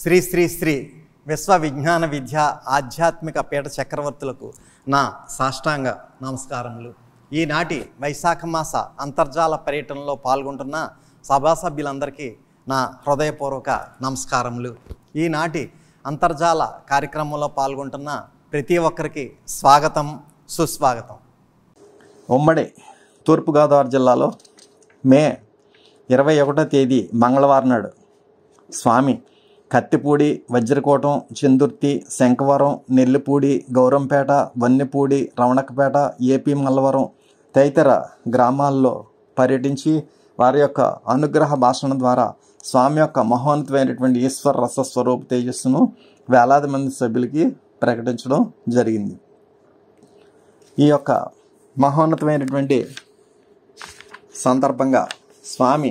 శ్రీ శ్రీ శ్రీ విశ్వ విజ్ఞాన విద్య ఆధ్యాత్మిక పీఠ చక్రవర్తులకు నా సాష్టాంగ నమస్కారములు ఈనాటి వైశాఖ మాస అంతర్జాల పర్యటనలో పాల్గొంటున్న సభా సభ్యులందరికీ నా హృదయపూర్వక నమస్కారములు ఈనాటి అంతర్జాల కార్యక్రమంలో పాల్గొంటున్న ప్రతి ఒక్కరికి స్వాగతం సుస్వాగతం ఉమ్మడి తూర్పుగోదావరి జిల్లాలో మే ఇరవై ఒకటో తేదీ మంగళవారం నాడు స్వామి కత్తిపూడి వజ్రకోటం చందుర్తి శంఖవరం నెల్లిపూడి గౌరంపేట వన్నెపూడి రవణకపేట ఏపీ మల్లవరం తదితర గ్రామాల్లో పర్యటించి వారి యొక్క అనుగ్రహ భాషణ ద్వారా స్వామి యొక్క మహోన్నతమైనటువంటి ఈశ్వర రస స్వరూప తేజస్సును వేలాది మంది సభ్యులకి ప్రకటించడం జరిగింది ఈ యొక్క మహోన్నతమైనటువంటి సందర్భంగా స్వామి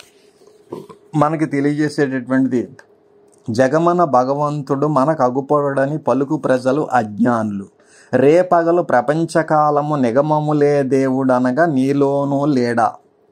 మనకి తెలియజేసేటటువంటిది జగమన భగవంతుడు మనకు అగుపడని పలుకు ప్రజలు అజ్ఞానులు రేపగలు ప్రపంచకాలము నిగమములే దేవుడనగా నీలోనూ లేడా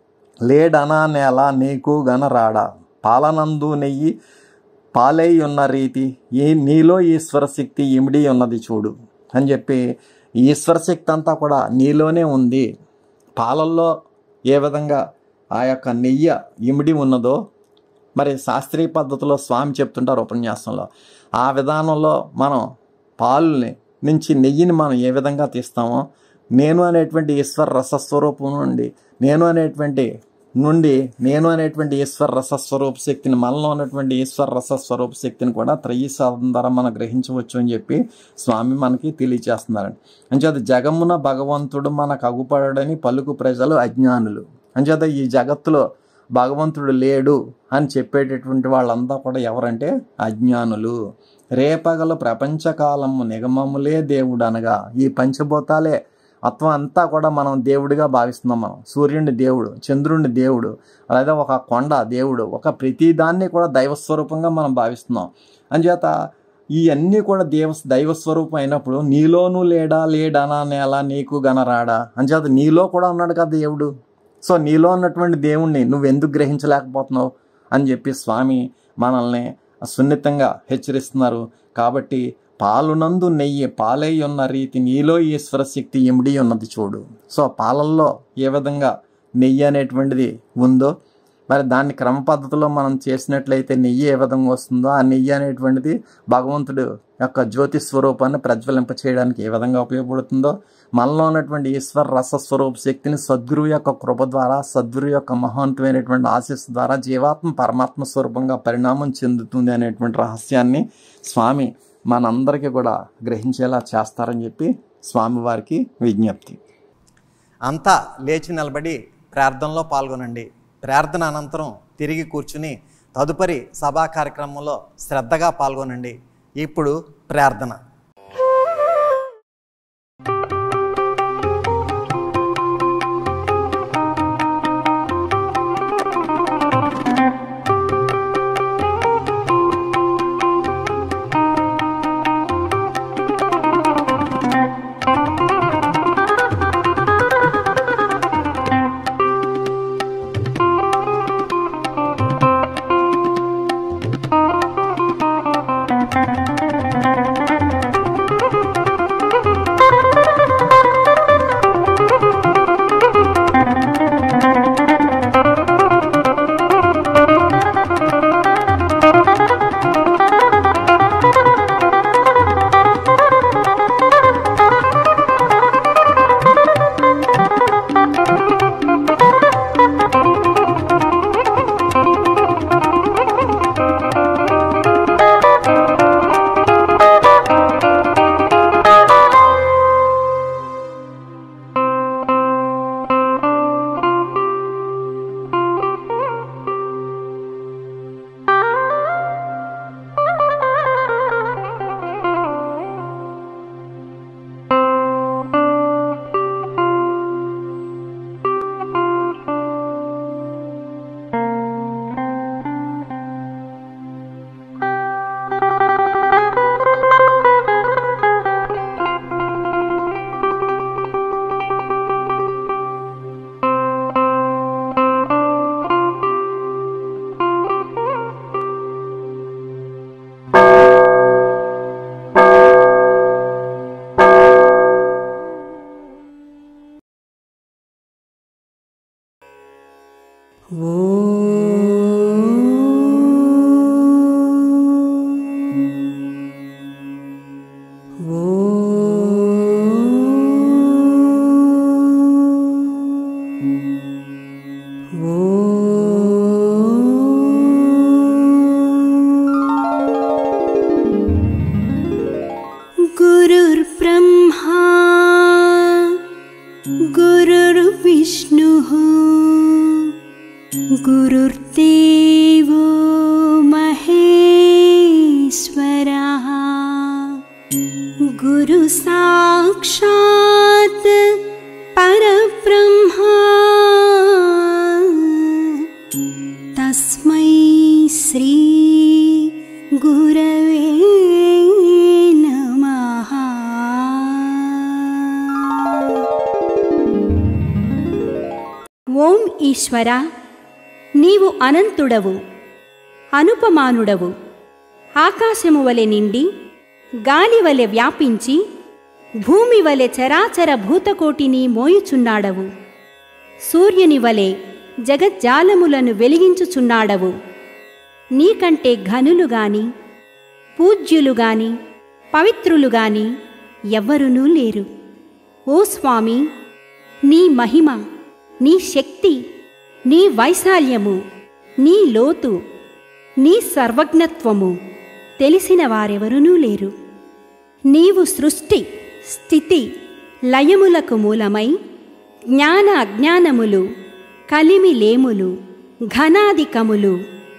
లేడనా నేల నీకు గనరాడా పాలనందు నెయ్యి పాలై ఉన్న రీతి ఈ నీలో ఈశ్వర శక్తి ఇమిడి ఉన్నది చూడు అని చెప్పి ఈశ్వర శక్తి అంతా కూడా నీలోనే ఉంది పాలల్లో ఏ విధంగా ఆ యొక్క నెయ్యి ఇమిడి ఉన్నదో మరి శాస్త్రీయ పద్ధతిలో స్వామి చెప్తుంటారు ఉపన్యాసంలో ఆ విధానంలో మనం పాలుని నుంచి నెయ్యిని మనం ఏ విధంగా తీస్తామో నేను అనేటువంటి ఈశ్వర రసస్వరూపం నుండి నేను అనేటువంటి నుండి నేను అనేటువంటి ఈశ్వర రసస్వరూప శక్తిని మనలో ఉన్నటువంటి ఈశ్వర రసస్వరూప శక్తిని కూడా త్రయీ సాధన ద్వారా మనం గ్రహించవచ్చు అని చెప్పి స్వామి మనకి తెలియచేస్తున్నారండి అంచేత జగమున భగవంతుడు మనకు అగుపడని పలుకు ప్రజలు అజ్ఞానులు అంచేత ఈ జగత్తులో భగవంతుడు లేడు అని చెప్పేటటువంటి వాళ్ళంతా కూడా ఎవరంటే అజ్ఞానులు రేపగల ప్రపంచకాలము నిగమములే దేవుడు అనగా ఈ పంచభూతాలే అత్వం అంతా కూడా మనం దేవుడిగా భావిస్తున్నాం మనం సూర్యుడిని దేవుడు చంద్రుడిని దేవుడు అలాగే ఒక కొండ దేవుడు ఒక ప్రతిదాన్ని కూడా దైవస్వరూపంగా మనం భావిస్తున్నాం అంచేత ఈ అన్నీ కూడా దేవ దైవస్వరూపం అయినప్పుడు నీలోనూ లేడా లేడనా నేల నీకు గనరాడా అంచేత నీలో కూడా ఉన్నాడు కదా దేవుడు సో నీలో ఉన్నటువంటి దేవుణ్ణి నువ్వు ఎందుకు గ్రహించలేకపోతున్నావు అని చెప్పి స్వామి మనల్ని సున్నితంగా హెచ్చరిస్తున్నారు కాబట్టి పాలునందు నెయ్యి పాలై ఉన్న రీతి నీలో ఈశ్వర శక్తి ఇమిడి ఉన్నది చూడు సో పాలల్లో ఏ విధంగా నెయ్యి అనేటువంటిది ఉందో మరి దాన్ని క్రమ పద్ధతిలో మనం చేసినట్లయితే నెయ్యి ఏ విధంగా వస్తుందో ఆ నెయ్యి అనేటువంటిది భగవంతుడు యొక్క జ్యోతి స్వరూపాన్ని ప్రజ్వలింప చేయడానికి ఏ విధంగా ఉపయోగపడుతుందో మనలో ఉన్నటువంటి ఈశ్వర రస స్వరూప శక్తిని సద్గురువు యొక్క కృప ద్వారా సద్గురు యొక్క మహోన్నతమైనటువంటి ఆశీస్సు ద్వారా జీవాత్మ పరమాత్మ స్వరూపంగా పరిణామం చెందుతుంది అనేటువంటి రహస్యాన్ని స్వామి మనందరికీ కూడా గ్రహించేలా చేస్తారని చెప్పి స్వామివారికి విజ్ఞప్తి అంతా లేచి నిలబడి ప్రార్థనలో పాల్గొనండి ప్రార్థన అనంతరం తిరిగి కూర్చుని తదుపరి సభా కార్యక్రమంలో శ్రద్ధగా పాల్గొనండి ఇప్పుడు ప్రార్థన Thank you. गुरुर्ब्रह्मा गुरुर्विष्णुः गुरुर्देवो महेश्वरः गुरुसाक्षात् परब्रह्मा तस्मै श्री गुरवे नमः ఓం ఈశ్వర నీవు అనంతుడవు అనుపమానుడవు ఆకాశము వలె నిండి గాలి వలె వ్యాపించి భూమి వలె చరాచర భూతకోటిని మోయుచున్నాడవు సూర్యుని వలె జగజ్జాలములను వెలిగించుచున్నాడవు నీకంటే ఘనులు గాని పూజ్యులు గాని పవిత్రులు గాని ఎవ్వరునూ లేరు ఓ స్వామి నీ మహిమ నీ శక్తి నీ వైశాల్యము నీ లోతు నీ సర్వజ్ఞత్వము తెలిసిన వారెవరునూ లేరు నీవు సృష్టి స్థితి లయములకు మూలమై జ్ఞాన అజ్ఞానములు కలిమి లేములు ఘనాధికములు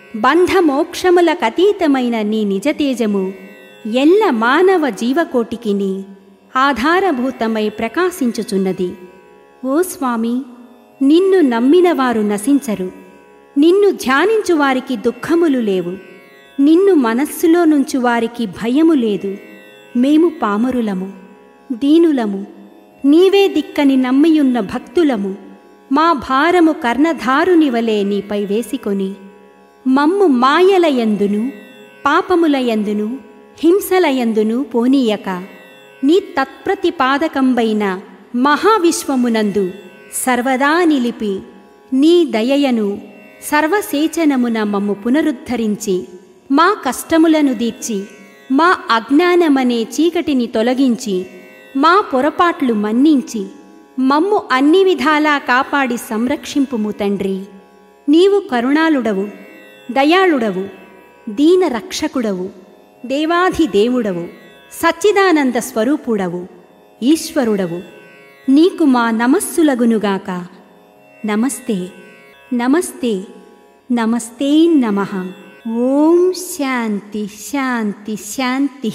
బంధమోక్షములకతీతమైన నీ నిజతేజము ఎల్ల మానవ జీవకోటికిని ఆధారభూతమై ప్రకాశించుచున్నది ఓ స్వామి నిన్ను నమ్మిన వారు నశించరు నిన్ను ధ్యానించు వారికి దుఃఖములు లేవు నిన్ను మనస్సులో నుంచి వారికి భయము లేదు మేము పామరులము దీనులము నీవే దిక్కని నమ్మియున్న భక్తులము మా భారము కర్ణధారుని వలె నీపై వేసికొని మమ్ము మాయలయందును పాపములయందును హింసలయందును పోనీయక నీ తత్ప్రతిపాదకంబైన మహావిశ్వమునందు సర్వదా నిలిపి నీ దయయను సర్వసేచనమున మమ్ము పునరుద్ధరించి మా కష్టములను దీర్చి మా అజ్ఞానమనే చీకటిని తొలగించి మా పొరపాట్లు మన్నించి మమ్ము అన్ని విధాలా కాపాడి సంరక్షింపుము తండ్రి నీవు కరుణాళుడవు దయాళుడవు దీన రక్షకుడవు దేవాధిదేవుడవు సచ్చిదానంద స్వరూపుడవు ఈశ్వరుడవు నీకు మా నమస్సులగునుగాక నమస్తే నమస్తే నమస్తే నమ ఓం శాంతి శాంతి శాంతి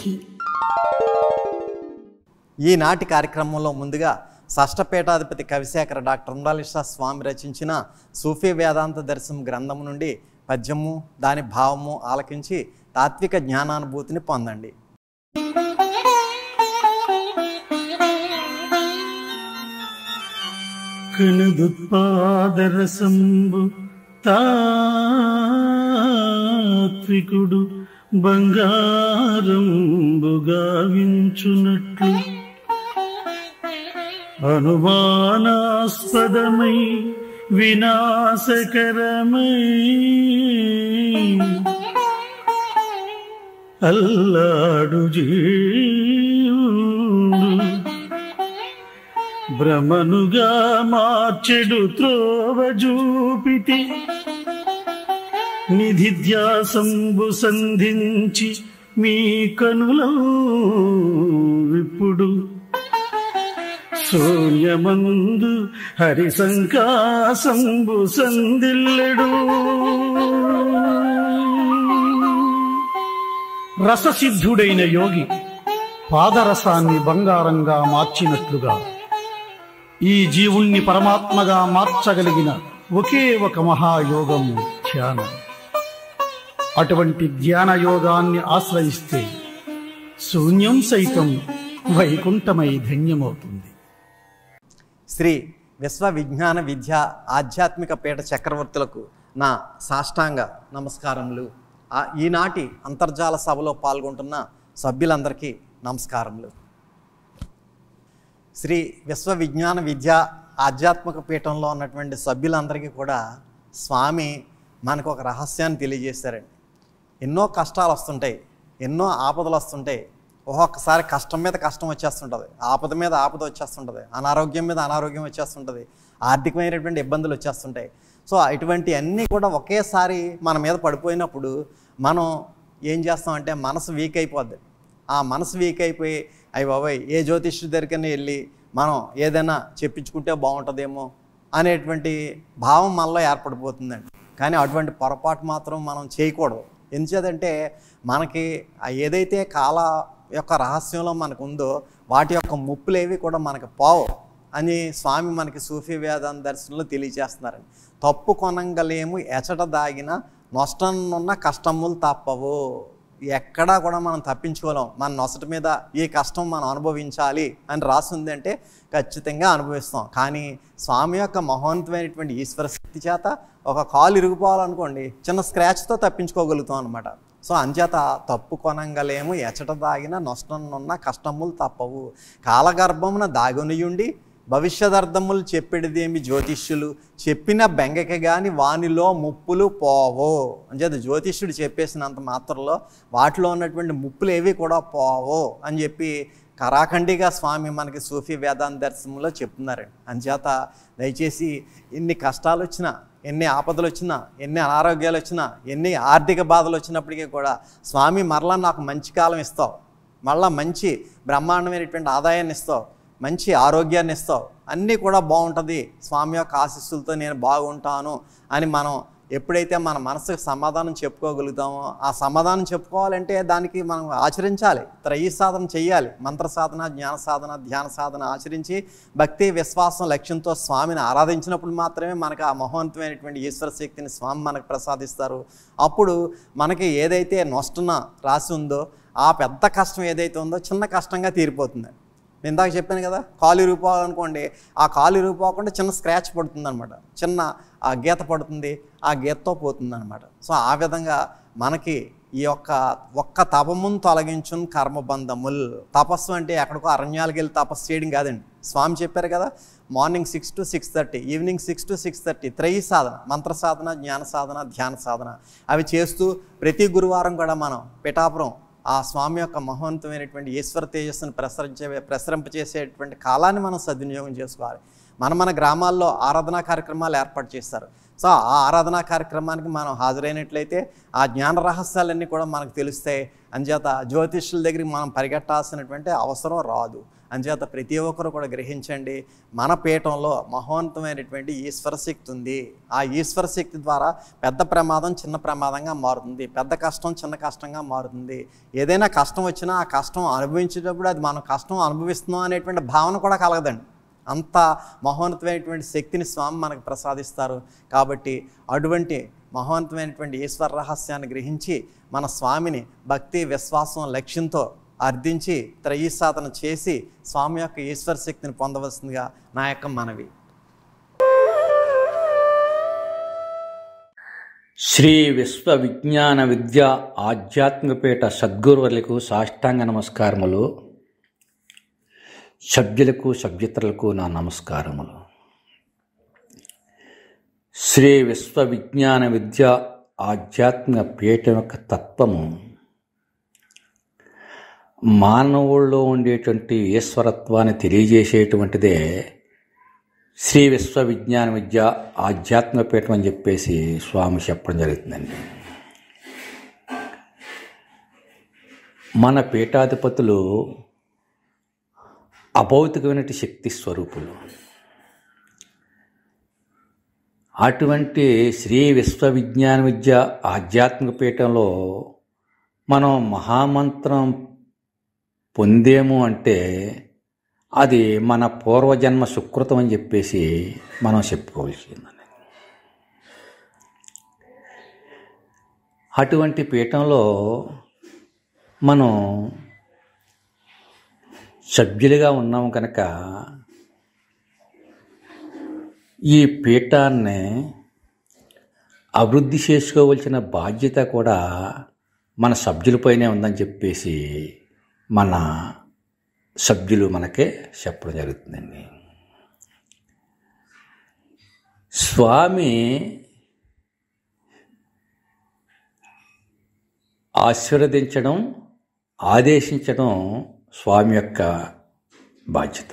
ఈనాటి కార్యక్రమంలో ముందుగా షష్టపీఠాధిపతి కవిశేఖర డాక్టర్ ఉండాలిషా స్వామి రచించిన సూఫీ వేదాంత దర్శనం గ్రంథం నుండి పద్యము దాని భావము ఆలకించి తాత్విక జ్ఞానానుభూతిని పొందండి కణదుత్పాదరసంబు తాత్వికుడు బంగారంబుగా వించునట్లు అనుమానాస్పదమై వినాశకరమై అల్లాడు జీవుడు భ్రమనుగా మార్చెడు త్రోవ చూపితి నిధిధ్యాసంబు సంధించి మీ కనులో విప్పుడు శూన్యమందు హరి సంకాసంబు సందిల్లెడు రససిద్ధుడైన యోగి పాదరసాన్ని బంగారంగా మార్చినట్లుగా ఈ జీవుణ్ణి పరమాత్మగా మార్చగలిగిన ఒకే ఒక మహాయోగం ధ్యానం అటువంటి ధ్యాన యోగాన్ని ఆశ్రయిస్తే శూన్యం సైతం వైకుంఠమై ధన్యమవుతుంది శ్రీ విశ్వ విజ్ఞాన విద్య ఆధ్యాత్మిక పీఠ చక్రవర్తులకు నా సాష్టాంగ నమస్కారములు ఆ ఈనాటి అంతర్జాల సభలో పాల్గొంటున్న సభ్యులందరికీ నమస్కారములు శ్రీ విశ్వ విజ్ఞాన విద్య ఆధ్యాత్మిక పీఠంలో ఉన్నటువంటి సభ్యులందరికీ కూడా స్వామి మనకు ఒక రహస్యాన్ని తెలియజేశారండి ఎన్నో కష్టాలు వస్తుంటాయి ఎన్నో ఆపదలు వస్తుంటాయి ఒక్కొక్కసారి కష్టం మీద కష్టం వచ్చేస్తుంటుంది ఆపద మీద ఆపద వచ్చేస్తుంటుంది అనారోగ్యం మీద అనారోగ్యం వచ్చేస్తుంటుంది ఆర్థికమైనటువంటి ఇబ్బందులు వచ్చేస్తుంటాయి సో ఇటువంటి అన్నీ కూడా ఒకేసారి మన మీద పడిపోయినప్పుడు మనం ఏం చేస్తామంటే మనసు వీక్ అయిపోద్ది ఆ మనసు వీక్ అయిపోయి అయ్యి బాబాయ్ ఏ జ్యోతిష్యుడి దగ్గరికైనా వెళ్ళి మనం ఏదైనా చెప్పించుకుంటే బాగుంటుందేమో అనేటువంటి భావం మనలో ఏర్పడిపోతుందండి కానీ అటువంటి పొరపాటు మాత్రం మనం చేయకూడదు ఎందుచేతంటే మనకి ఆ ఏదైతే కాల యొక్క రహస్యంలో మనకు ఉందో వాటి యొక్క ముప్పులేవి కూడా మనకు పోవు అని స్వామి మనకి సూఫీ వేదాంత దర్శనంలో తెలియజేస్తున్నారండి తప్పు కొనంగలేము ఎచట దాగిన నష్టనున్న కష్టములు తప్పవు ఎక్కడా కూడా మనం తప్పించుకోలేం మన నొసటి మీద ఈ కష్టం మనం అనుభవించాలి అని రాసింది అంటే ఖచ్చితంగా అనుభవిస్తాం కానీ స్వామి యొక్క మహోన్నతమైనటువంటి ఈశ్వర శక్తి చేత ఒక కాలు ఇరిగిపోవాలనుకోండి చిన్న స్క్రాచ్తో తప్పించుకోగలుగుతాం అనమాట సో అంచేత తప్పు కొనంగలేము ఎచట దాగిన నష్టనున్న కష్టములు తప్పవు కాలగర్భమున దాగునియుండి భవిష్యదర్థములు చెప్పేటిదేమి జ్యోతిష్యులు చెప్పిన బెంగకి గాని వానిలో ముప్పులు పోవో అంచేత జ్యోతిష్యుడు చెప్పేసినంత మాత్రంలో వాటిలో ఉన్నటువంటి ముప్పులు ఏవి కూడా పోవో అని చెప్పి కరాఖండిగా స్వామి మనకి సూఫీ వేదాంత దర్శనంలో చెప్తున్నారండి అంచేత దయచేసి ఎన్ని కష్టాలు వచ్చినా ఎన్ని ఆపదలు వచ్చినా ఎన్ని అనారోగ్యాలు వచ్చినా ఎన్ని ఆర్థిక బాధలు వచ్చినప్పటికీ కూడా స్వామి మరలా నాకు మంచి కాలం ఇస్తావు మళ్ళా మంచి బ్రహ్మాండమైనటువంటి ఆదాయాన్ని ఇస్తావు మంచి ఆరోగ్యాన్ని ఇస్తావు అన్నీ కూడా బాగుంటుంది స్వామి యొక్క ఆశీస్సులతో నేను బాగుంటాను అని మనం ఎప్పుడైతే మన మనసుకు సమాధానం చెప్పుకోగలుగుతామో ఆ సమాధానం చెప్పుకోవాలంటే దానికి మనం ఆచరించాలి త్రయీ సాధన చేయాలి మంత్ర సాధన జ్ఞాన సాధన ధ్యాన సాధన ఆచరించి భక్తి విశ్వాసం లక్ష్యంతో స్వామిని ఆరాధించినప్పుడు మాత్రమే మనకు ఆ మహోన్నతమైనటువంటి ఈశ్వర శక్తిని స్వామి మనకు ప్రసాదిస్తారు అప్పుడు మనకి ఏదైతే నష్టన రాసి ఉందో ఆ పెద్ద కష్టం ఏదైతే ఉందో చిన్న కష్టంగా తీరిపోతుంది నేను ఇందాక చెప్పాను కదా కాలు ఇరిగిపోవాలనుకోండి ఆ కాలు ఇరిగిపోకుండా చిన్న స్క్రాచ్ పడుతుంది అనమాట చిన్న ఆ గీత పడుతుంది ఆ గీతతో పోతుంది అనమాట సో ఆ విధంగా మనకి ఈ యొక్క ఒక్క తపమును తొలగించున్ కర్మబంధముల్ తపస్సు అంటే ఎక్కడికో అరణ్యాలకు వెళ్ళి తపస్సు చేయడం కాదండి స్వామి చెప్పారు కదా morning six to six thirty evening six to six thirty త్రయీ సాధన మంత్ర సాధన జ్ఞాన సాధన ధ్యాన సాధన అవి చేస్తూ ప్రతి గురువారం కూడా మనం పిఠాపురం ఆ స్వామి యొక్క మహోన్నతమైనటువంటి ఈశ్వర తేజస్సును ప్రసరించే ప్రసరింపచేసేటువంటి కాలాన్ని మనం సద్వినియోగం చేసుకోవాలి మన మన గ్రామాల్లో ఆరాధనా కార్యక్రమాలు ఏర్పాటు చేస్తారు సో ఆ ఆరాధనా కార్యక్రమానికి మనం హాజరైనట్లయితే ఆ జ్ఞాన రహస్యాలన్నీ కూడా మనకు తెలుస్తాయి అంచేత జ్యోతిష్యుల దగ్గరికి మనం పరిగెట్టాల్సినటువంటి అవసరం రాదు అంచేత ప్రతి ఒక్కరు కూడా గ్రహించండి మన పీఠంలో మహోన్నతమైనటువంటి ఈశ్వర శక్తి ఉంది ఆ ఈశ్వర శక్తి ద్వారా పెద్ద ప్రమాదం చిన్న ప్రమాదంగా మారుతుంది పెద్ద కష్టం చిన్న కష్టంగా మారుతుంది ఏదైనా కష్టం వచ్చినా ఆ కష్టం అనుభవించేటప్పుడు అది మనం కష్టం అనుభవిస్తున్నాం అనేటువంటి భావన కూడా కలగదండి అంత మహోన్నతమైనటువంటి శక్తిని స్వామి మనకు ప్రసాదిస్తారు కాబట్టి అటువంటి మహోన్నతమైనటువంటి ఈశ్వర రహస్యాన్ని గ్రహించి మన స్వామిని భక్తి విశ్వాసం లక్ష్యంతో అర్థించి త్రయీ సాధన చేసి స్వామి యొక్క ఈశ్వర శక్తిని పొందవలసిందిగా నా యొక్క మనవి శ్రీ విశ్వ విజ్ఞాన విద్య ఆధ్యాత్మికపేట సద్గురువులకు సాష్టాంగ నమస్కారములు సభ్యులకు సభ్యతలకు నా నమస్కారములు శ్రీ విశ్వ విజ్ఞాన విద్య ఆధ్యాత్మిక పీఠం యొక్క తత్వము మానవుల్లో ఉండేటువంటి ఈశ్వరత్వాన్ని తెలియజేసేటువంటిదే శ్రీ విశ్వ విజ్ఞాన విద్య ఆధ్యాత్మిక పీఠం అని చెప్పేసి స్వామి చెప్పడం జరుగుతుందండి మన పీఠాధిపతులు అభౌతికమైన శక్తి స్వరూపులు అటువంటి శ్రీ విశ్వ విజ్ఞాన విద్య ఆధ్యాత్మిక పీఠంలో మనం మహామంత్రం పొందేము అంటే అది మన పూర్వజన్మ సుకృతం అని చెప్పేసి మనం చెప్పుకోవాల్సిందని అటువంటి పీఠంలో మనం సభ్యులుగా ఉన్నాము కనుక ఈ పీఠాన్ని అభివృద్ధి చేసుకోవలసిన బాధ్యత కూడా మన సభ్యులపైనే ఉందని చెప్పేసి మన సభ్యులు మనకే చెప్పడం జరుగుతుందండి స్వామి ఆశీర్వదించడం ఆదేశించడం స్వామి యొక్క బాధ్యత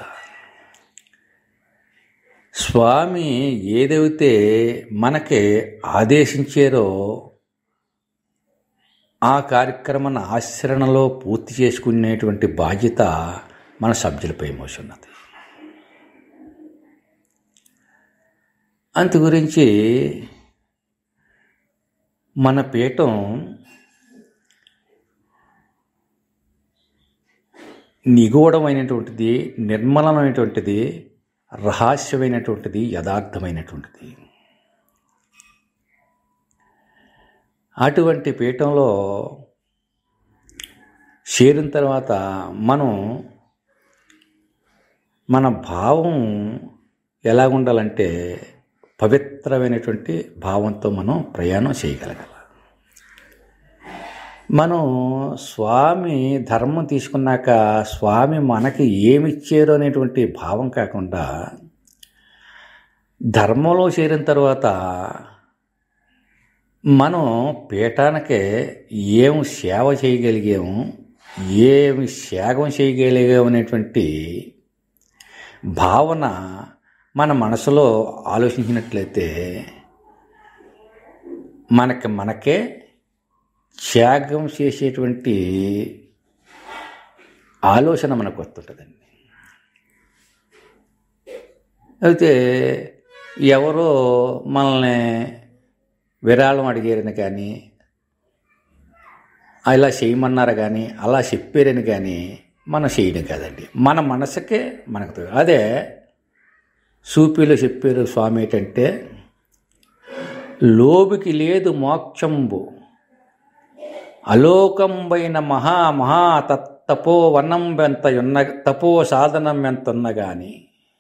స్వామి ఏదైతే మనకి ఆదేశించారో ఆ కార్యక్రమాన్ని ఆచరణలో పూర్తి చేసుకునేటువంటి బాధ్యత మన సభ్యులపై మోసున్నది అందు గురించి మన పీఠం నిగూఢమైనటువంటిది నిర్మలమైనటువంటిది రహస్యమైనటువంటిది యథార్థమైనటువంటిది అటువంటి పీఠంలో చేరిన తర్వాత మనం మన భావం ఎలా ఉండాలంటే పవిత్రమైనటువంటి భావంతో మనం ప్రయాణం చేయగలగాలి మనం స్వామి ధర్మం తీసుకున్నాక స్వామి మనకి ఏమిచ్చారు అనేటువంటి భావం కాకుండా ధర్మంలో చేరిన తర్వాత మనం పీఠానికి ఏం సేవ చేయగలిగాము ఏమి త్యాగం చేయగలిగాము అనేటువంటి భావన మన మనసులో ఆలోచించినట్లయితే మనకి మనకే త్యాగం చేసేటువంటి ఆలోచన మనకు వస్తుంటుందండి అయితే ఎవరో మనల్ని విరాళం అడిగారని కానీ ఇలా చేయమన్నారు కానీ అలా చెప్పారని కానీ మనం చేయడం కాదండి మన మనసుకే మనకు తెలు- అదే సూపీలో చెప్పారు స్వామి ఏంటంటే లోబికి లేదు మోక్షంబు అలోకంబైన మహా మహా తత్ తపో వనం ఎంత ఉన్న తపో సాధనం ఎంత ఉన్న గాని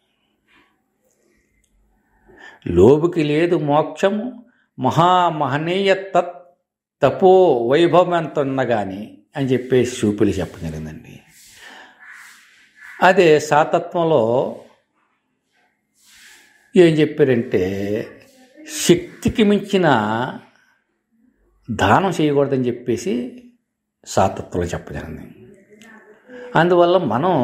లోబుకి లేదు మోక్షము మహా మహనీయ తత్ తపో వైభవం ఎంత ఉన్న గాని అని చెప్పేసి చూపులు చెప్పడం జరిగిందండి అదే సాతత్వంలో ఏం చెప్పారంటే శక్తికి మించిన దానం చేయకూడదని చెప్పేసి సాతత్వంలో చెప్పజరింది అందువల్ల మనం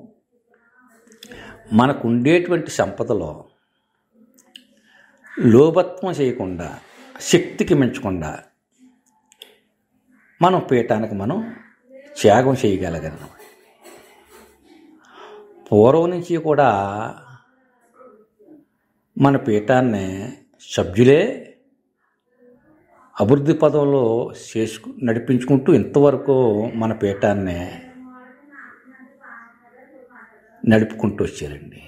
మనకు ఉండేటువంటి సంపదలో లోభత్వం చేయకుండా శక్తికి మించకుండా మనం పీఠానికి మనం త్యాగం చేయగలగలం పూర్వం నుంచి కూడా మన పీఠాన్ని సభ్యులే అభివృద్ధి పదంలో చేసుకు నడిపించుకుంటూ ఇంతవరకు మన పీఠాన్ని నడుపుకుంటూ వచ్చారండి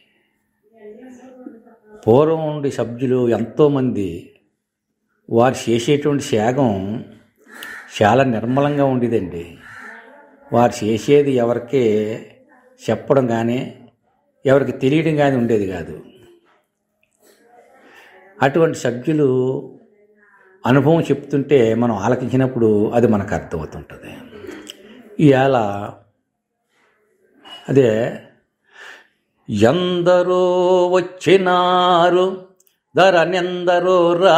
పూర్వం ఉండి సభ్యులు ఎంతోమంది వారు చేసేటువంటి త్యాగం చాలా నిర్మలంగా ఉండేదండి వారు చేసేది ఎవరికి చెప్పడం కానీ ఎవరికి తెలియడం కానీ ఉండేది కాదు అటువంటి సభ్యులు అనుభవం చెప్తుంటే మనం ఆలకించినప్పుడు అది మనకు అర్థమవుతుంటుంది ఇవాళ అదే ఎందరో వచ్చినారు ధరనెందరో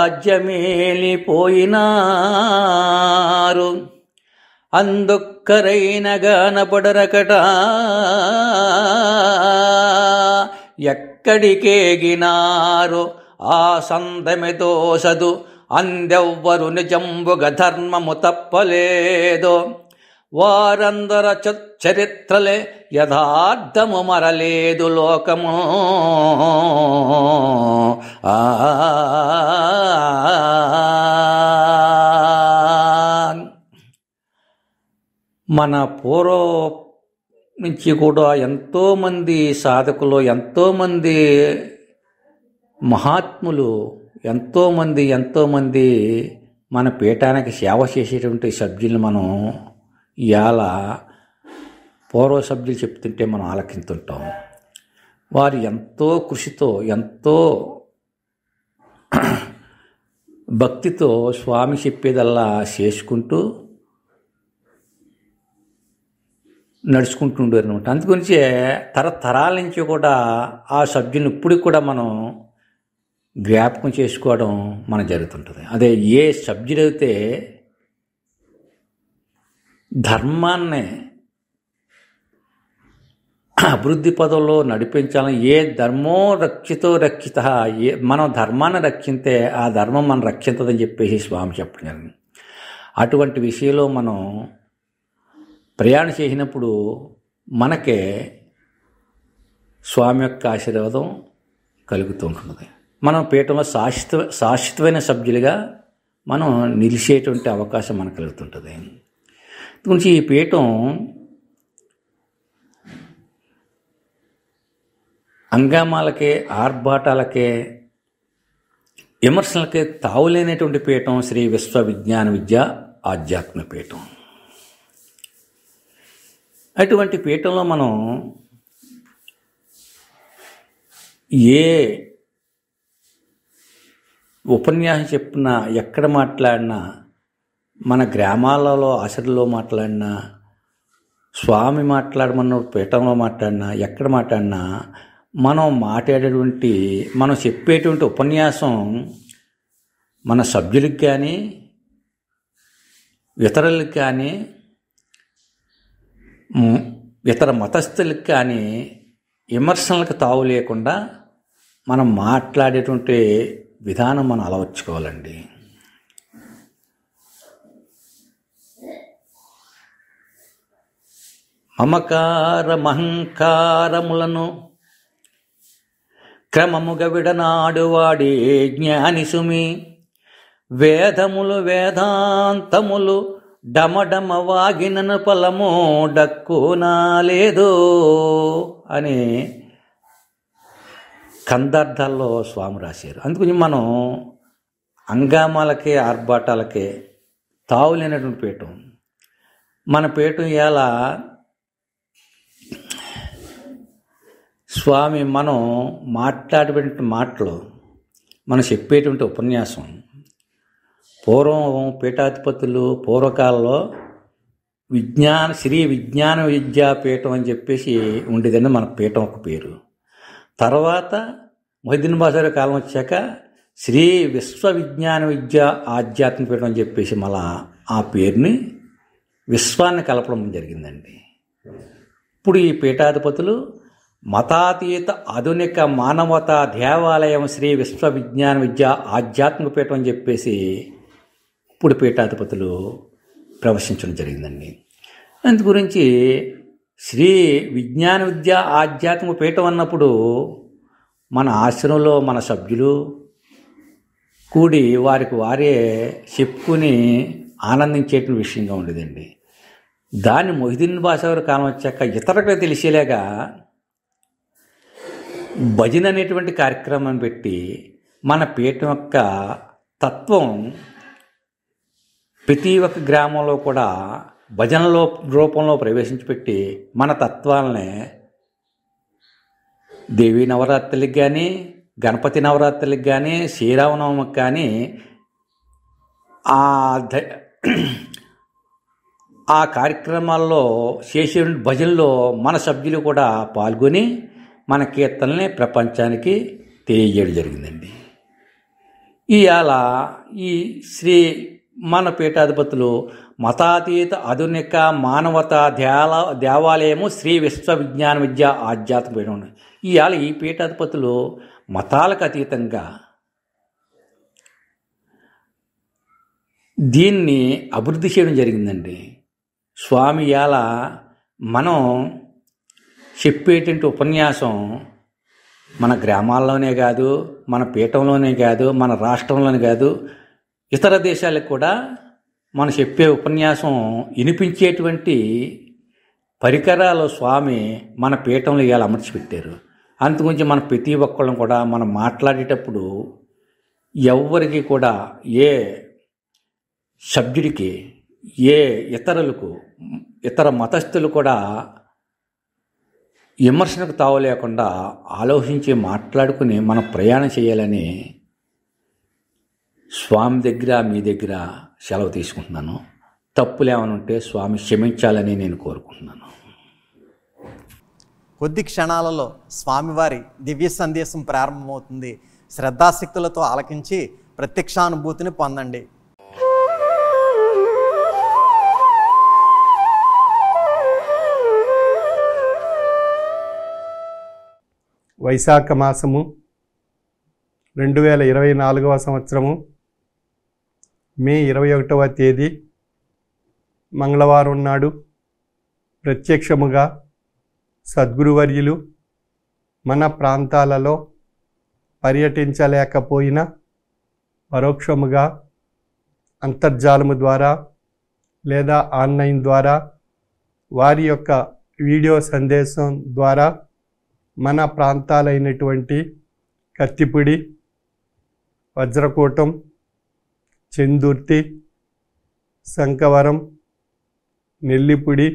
రాజ్యమేలిపోయినారు అందొక్కరైన గానపడరకట ఎక్కడికేగినారు ఆ సందమె దోసదు అందెవ్వరు నిజంబుగ ధర్మము తప్పలేదో వారందర చ- చరిత్రలే యథార్థము మరలేదు లోకము ఆ మన పూర్వ నుంచి కూడా ఎంతోమంది సాధకులు ఎంతోమంది మహాత్ములు ఎంతోమంది ఎంతోమంది మన పీఠానికి సేవ చేసేటువంటి సభ్యులు మనం ఇవాళ పూర్వ సభ్యులు చెప్తుంటే మనం ఆలకింతుంటాం వారు ఎంతో కృషితో ఎంతో భక్తితో స్వామి చెప్పేదల్లా చేసుకుంటూ నడుచుకుంటుండేవారు అనమాట అందుగురించే తరతరాల నుంచి కూడా ఆ సభ్యుని ఇప్పటికి కూడా మనం జ్ఞాపకం చేసుకోవడం మన జరుగుతుంటుంది అదే ఏ సభ్యుడైతే ధర్మాన్ని అభివృద్ధి పదంలో నడిపించాలని ఏ ధర్మో రక్షితో రక్షిత ఏ మనం ధర్మాన్ని రక్షింతే ఆ ధర్మం మనం రక్షించదని చెప్పేసి స్వామి చెప్పడం జరిగింది అటువంటి విషయంలో మనం ప్రయాణం చేసినప్పుడు మనకే స్వామి యొక్క ఆశీర్వాదం కలుగుతూ ఉంటుంది మనం పీఠంలో శాశ్వత శాశ్వతమైన సభ్యులుగా మనం నిలిచేటువంటి అవకాశం మనకు కలుగుతుంటుంది గురించి ఈ పీఠం అంగామాలకే ఆర్భాటాలకే విమర్శలకే తావులేనటువంటి పీఠం శ్రీ విశ్వ విజ్ఞాన విద్య ఆధ్యాత్మ పీఠం అటువంటి పీఠంలో మనం ఏ ఉపన్యాసం చెప్పినా ఎక్కడ మాట్లాడినా మన గ్రామాలలో ఆశల్లో మాట్లాడినా స్వామి మాట్లాడమన్న పీఠంలో మాట్లాడినా ఎక్కడ మాట్లాడినా మనం మాట్లాడేటువంటి మనం చెప్పేటువంటి ఉపన్యాసం మన సభ్యులకు కానీ ఇతరులకు కానీ మ్, ఇతర మతస్థులకు కానీ విమర్శలకు తావు లేకుండా మనం మాట్లాడేటువంటి విధానం మనం అలవర్చుకోవాలండి మమకార మహంకారములను క్రమముగా విడనాడు వాడే జ్ఞాని సుమి వేదములు వేదాంతములు డమడమ వాగినను ఫలము డక్కునా లేదో అని కందార్థాల్లో స్వామి రాశారు అందుకని మనం అంగామాలకే ఆర్భాటాలకే తావులేనటువంటి పీఠం మన పీఠం ఇలా స్వామి మనం మాట్లాడేటువంటి మాటలు మనం చెప్పేటువంటి ఉపన్యాసం పూర్వం పీఠాధిపతులు పూర్వకాలంలో విజ్ఞాన శ్రీ విజ్ఞాన విద్యాపీఠం అని చెప్పేసి ఉండేదండి మన పీఠం ఒక పేరు తర్వాత మొహిద్దీన్ బాసారి కాలం వచ్చాక శ్రీ విశ్వ విజ్ఞాన విద్య ఆధ్యాత్మిక పీఠం అని చెప్పేసి మళ్ళా ఆ పేరుని విశ్వాన్ని కలపడం జరిగిందండి ఇప్పుడు ఈ పీఠాధిపతులు మతాతీత ఆధునిక మానవతా దేవాలయం శ్రీ విశ్వ విజ్ఞాన విద్య ఆధ్యాత్మిక పీఠం అని చెప్పేసి ఇప్పుడు పీఠాధిపతులు ప్రవేశించడం జరిగిందండి అందు గురించి శ్రీ విజ్ఞాన విద్య ఆధ్యాత్మిక పీఠం అన్నప్పుడు మన ఆశ్రమంలో మన సభ్యులు కూడి వారికి వారే చెప్పుకుని ఆనందించేటువంటి విషయంగా ఉండేదండి దాన్ని మొహిదీన్ బాషావారి కాలం వచ్చాక ఇతరులకు తెలిసేలాగా భజన అనేటువంటి కార్యక్రమం పెట్టి మన పీఠం యొక్క తత్వం ప్రతి ఒక్క గ్రామంలో కూడా భజనలో రూపంలో ప్రవేశించిపెట్టి మన తత్వాలనే దేవీ నవరాత్రులకు కానీ గణపతి నవరాత్రులకు కానీ శ్రీరామనవమికి కానీ ఆ ద- ఆ కార్యక్రమాల్లో చేసే భజనలో మన సభ్యులు కూడా పాల్గొని మన కీర్తనల్ని ప్రపంచానికి తెలియజేయడం జరిగిందండి ఇవాళ ఈ శ్రీ మన పీఠాధిపతులు మతాతీత ఆధునిక మానవతా దేవాల దేవాలయము శ్రీ విశ్వ విజ్ఞాన విద్య ఆధ్యాత్మిక పీఠం ఇవాళ ఈ పీఠాధిపతులు మతాలకు అతీతంగా దీన్ని అభివృద్ధి చేయడం జరిగిందండి స్వామి ఇవాళ మనం చెప్పేటువంటి ఉపన్యాసం మన గ్రామాల్లోనే కాదు మన పీఠంలోనే కాదు మన రాష్ట్రంలోనే కాదు ఇతర దేశాలకు కూడా మనం చెప్పే ఉపన్యాసం వినిపించేటువంటి పరికరాలు స్వామి మన పీఠంలో ఇవాళ అమర్చి పెట్టారు అందుగురించి మన ప్రతి ఒక్కళ్ళం కూడా మనం మాట్లాడేటప్పుడు ఎవరికి కూడా ఏ సభ్యుడికి ఏ ఇతరులకు ఇతర మతస్థులు కూడా విమర్శనకు తావు లేకుండా ఆలోచించి మాట్లాడుకుని మనం ప్రయాణం చేయాలని స్వామి దగ్గర మీ దగ్గర సెలవు తీసుకుంటున్నాను తప్పులు ఏమైనా ఉంటే స్వామి క్షమించాలని నేను కోరుకుంటున్నాను కొద్ది క్షణాలలో స్వామివారి దివ్య సందేశం ప్రారంభమవుతుంది శ్రద్ధాశక్తులతో ఆలకించి ప్రత్యక్షానుభూతిని పొందండి వైశాఖ మాసము రెండు వేల ఇరవై నాలుగవ సంవత్సరము మే ఇరవై ఒకటవ తేదీ మంగళవారం నాడు ప్రత్యక్షముగా సద్గురువర్యులు మన ప్రాంతాలలో పర్యటించలేకపోయినా పరోక్షముగా అంతర్జాలము ద్వారా లేదా ఆన్లైన్ ద్వారా వారి యొక్క వీడియో సందేశం ద్వారా మన ప్రాంతాలైనటువంటి కత్తిపుడి వజ్రకూటం చెందుర్తి శంకవరం నెల్లిపుడి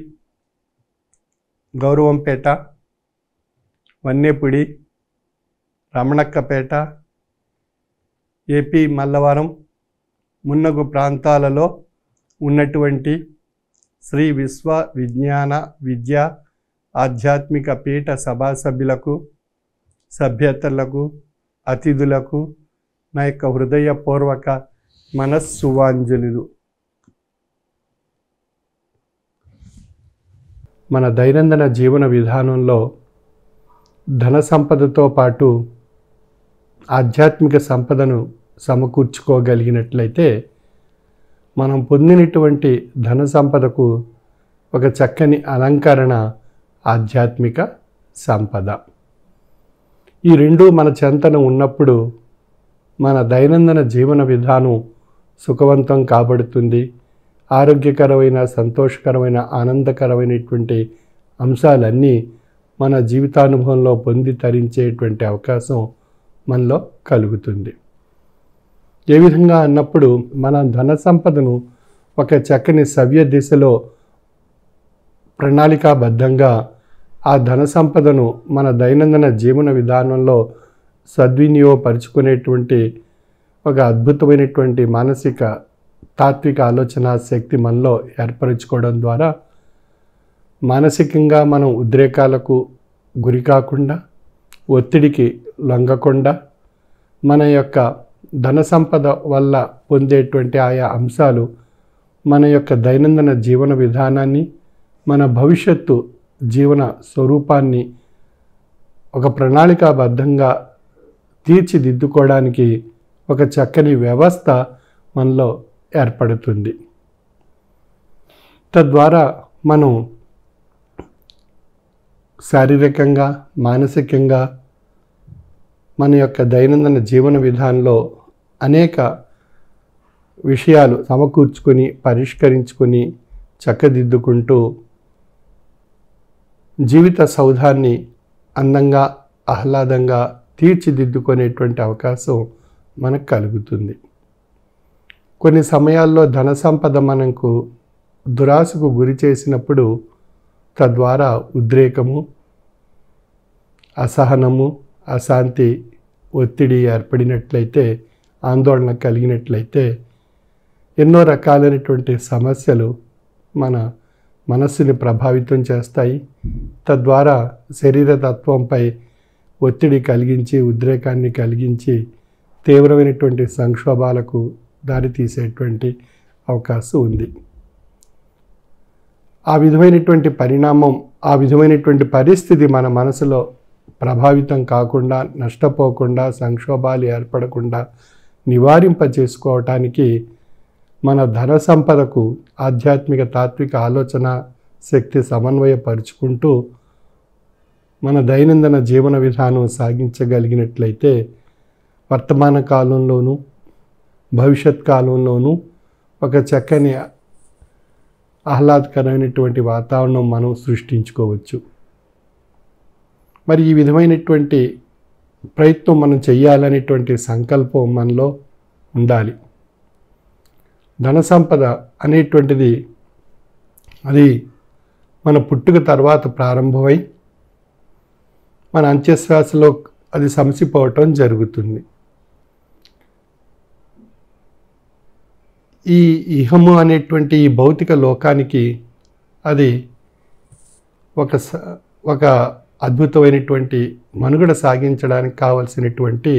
గౌరవంపేట వన్నేపుడి రమణక్కపేట ఏపీ మల్లవరం మున్నగు ప్రాంతాలలో ఉన్నటువంటి శ్రీ విశ్వ విజ్ఞాన విద్య ఆధ్యాత్మిక పీఠ సభా సభ్యులకు సభ్యతలకు అతిథులకు నా యొక్క హృదయపూర్వక మనస్సువాంజలులు మన దైనందిన జీవన విధానంలో ధన సంపదతో పాటు ఆధ్యాత్మిక సంపదను సమకూర్చుకోగలిగినట్లయితే మనం పొందినటువంటి ధన సంపదకు ఒక చక్కని అలంకరణ ఆధ్యాత్మిక సంపద ఈ రెండు మన చెంతన ఉన్నప్పుడు మన దైనందిన జీవన విధానం సుఖవంతం కాబడుతుంది ఆరోగ్యకరమైన సంతోషకరమైన ఆనందకరమైనటువంటి అంశాలన్నీ మన జీవితానుభవంలో పొంది తరించేటువంటి అవకాశం మనలో కలుగుతుంది ఏ విధంగా అన్నప్పుడు మన ధన సంపదను ఒక చక్కని సవ్య దిశలో ప్రణాళికాబద్ధంగా ఆ ధన సంపదను మన దైనందిన జీవన విధానంలో సద్వినియోగపరుచుకునేటువంటి ఒక అద్భుతమైనటువంటి మానసిక తాత్విక ఆలోచన శక్తి మనలో ఏర్పరచుకోవడం ద్వారా మానసికంగా మనం ఉద్రేకాలకు గురి కాకుండా ఒత్తిడికి లొంగకుండా మన యొక్క ధన సంపద వల్ల పొందేటువంటి ఆయా అంశాలు మన యొక్క దైనందిన జీవన విధానాన్ని మన భవిష్యత్తు జీవన స్వరూపాన్ని ఒక ప్రణాళికాబద్ధంగా తీర్చిదిద్దుకోవడానికి ఒక చక్కని వ్యవస్థ మనలో ఏర్పడుతుంది తద్వారా మనం శారీరకంగా మానసికంగా మన యొక్క దైనందిన జీవన విధానంలో అనేక విషయాలు సమకూర్చుకొని పరిష్కరించుకొని చక్కదిద్దుకుంటూ జీవిత సౌధాన్ని అందంగా ఆహ్లాదంగా తీర్చిదిద్దుకునేటువంటి అవకాశం మనకు కలుగుతుంది కొన్ని సమయాల్లో ధన సంపద మనకు దురాశకు గురి చేసినప్పుడు తద్వారా ఉద్రేకము అసహనము అశాంతి ఒత్తిడి ఏర్పడినట్లయితే ఆందోళన కలిగినట్లయితే ఎన్నో రకాలైనటువంటి సమస్యలు మన మనస్సుని ప్రభావితం చేస్తాయి తద్వారా శరీర తత్వంపై ఒత్తిడి కలిగించి ఉద్రేకాన్ని కలిగించి తీవ్రమైనటువంటి సంక్షోభాలకు దారితీసేటువంటి అవకాశం ఉంది ఆ విధమైనటువంటి పరిణామం ఆ విధమైనటువంటి పరిస్థితి మన మనసులో ప్రభావితం కాకుండా నష్టపోకుండా సంక్షోభాలు ఏర్పడకుండా నివారింప చేసుకోవటానికి మన ధన సంపదకు ఆధ్యాత్మిక తాత్విక ఆలోచన శక్తి సమన్వయపరుచుకుంటూ మన దైనందిన జీవన విధానం సాగించగలిగినట్లయితే వర్తమాన కాలంలోనూ భవిష్యత్ కాలంలోనూ ఒక చక్కని ఆహ్లాదకరమైనటువంటి వాతావరణం మనం సృష్టించుకోవచ్చు మరి ఈ విధమైనటువంటి ప్రయత్నం మనం చేయాలనేటువంటి సంకల్పం మనలో ఉండాలి ధన సంపద అనేటువంటిది అది మన పుట్టుక తర్వాత ప్రారంభమై మన అంత్యశ్వాసలో అది సమసిపోవటం జరుగుతుంది ఈ ఇహము అనేటువంటి ఈ భౌతిక లోకానికి అది ఒక స- ఒక అద్భుతమైనటువంటి మనుగడ సాగించడానికి కావలసినటువంటి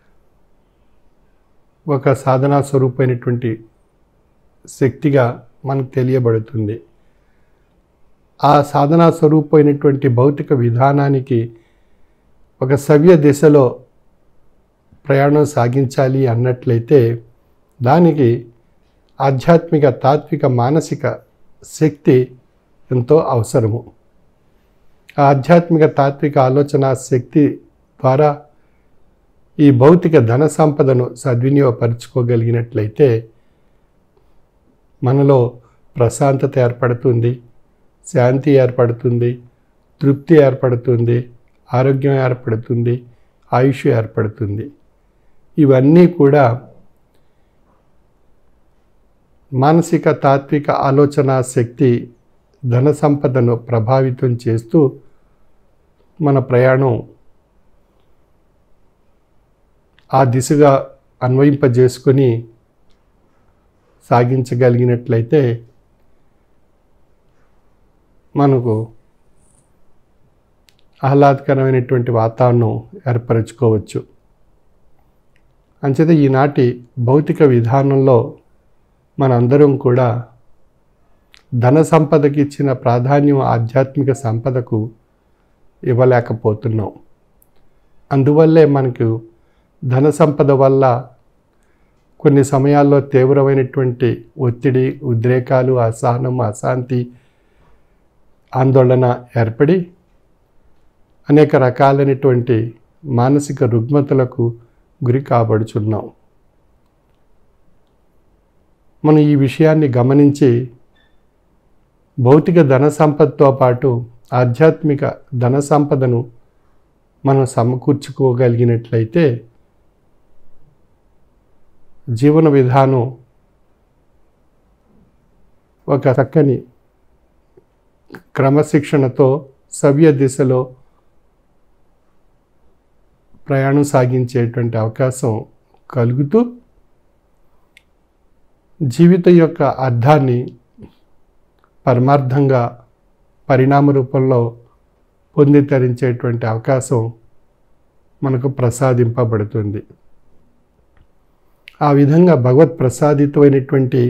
ఒక సాధనా స్వరూపమైనటువంటి శక్తిగా మనకు తెలియబడుతుంది ఆ సాధనా స్వరూపమైనటువంటి భౌతిక విధానానికి ఒక సవ్య దిశలో ప్రయాణం సాగించాలి అన్నట్లయితే దానికి ఆధ్యాత్మిక తాత్విక మానసిక శక్తి ఎంతో అవసరము ఆ ఆధ్యాత్మిక తాత్విక ఆలోచన శక్తి ద్వారా ఈ భౌతిక ధన సంపదను సద్వినియోగపరుచుకోగలిగినట్లయితే మనలో ప్రశాంతత ఏర్పడుతుంది శాంతి ఏర్పడుతుంది తృప్తి ఏర్పడుతుంది ఆరోగ్యం ఏర్పడుతుంది ఆయుష్ ఏర్పడుతుంది ఇవన్నీ కూడా మానసిక తాత్విక ఆలోచన శక్తి ధన సంపదను ప్రభావితం చేస్తూ మన ప్రయాణం ఆ దిశగా అన్వయింపజేసుకొని సాగించగలిగినట్లయితే మనకు ఆహ్లాదకరమైనటువంటి వాతావరణం ఏర్పరచుకోవచ్చు అంచేత ఈనాటి భౌతిక విధానంలో మనందరం కూడా ధన సంపదకి ఇచ్చిన ప్రాధాన్యం ఆధ్యాత్మిక సంపదకు ఇవ్వలేకపోతున్నాం అందువల్లే మనకు ధన సంపద వల్ల కొన్ని సమయాల్లో తీవ్రమైనటువంటి ఒత్తిడి ఉద్రేకాలు అసహనం అశాంతి ఆందోళన ఏర్పడి అనేక రకాలైనటువంటి మానసిక రుగ్మతలకు గురి కాబడుచున్నాం మనం ఈ విషయాన్ని గమనించి భౌతిక ధన సంపదతో పాటు ఆధ్యాత్మిక ధన సంపదను మనం సమకూర్చుకోగలిగినట్లయితే జీవన విధానం ఒక చక్కని క్రమశిక్షణతో సవ్య దిశలో ప్రయాణం సాగించేటువంటి అవకాశం కలుగుతూ జీవితం యొక్క అర్థాన్ని పరమార్థంగా పరిణామ రూపంలో పొంది తరించేటువంటి అవకాశం మనకు ప్రసాదింపబడుతుంది ఆ విధంగా భగవత్ ప్రసాదితమైనటువంటి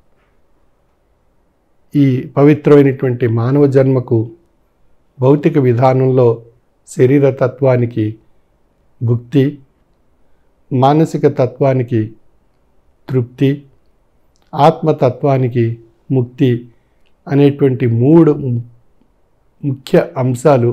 ఈ పవిత్రమైనటువంటి మానవ జన్మకు భౌతిక విధానంలో శరీర తత్వానికి భుక్తి మానసిక తత్వానికి తృప్తి ఆత్మతత్వానికి ముక్తి అనేటువంటి మూడు ముఖ్య అంశాలు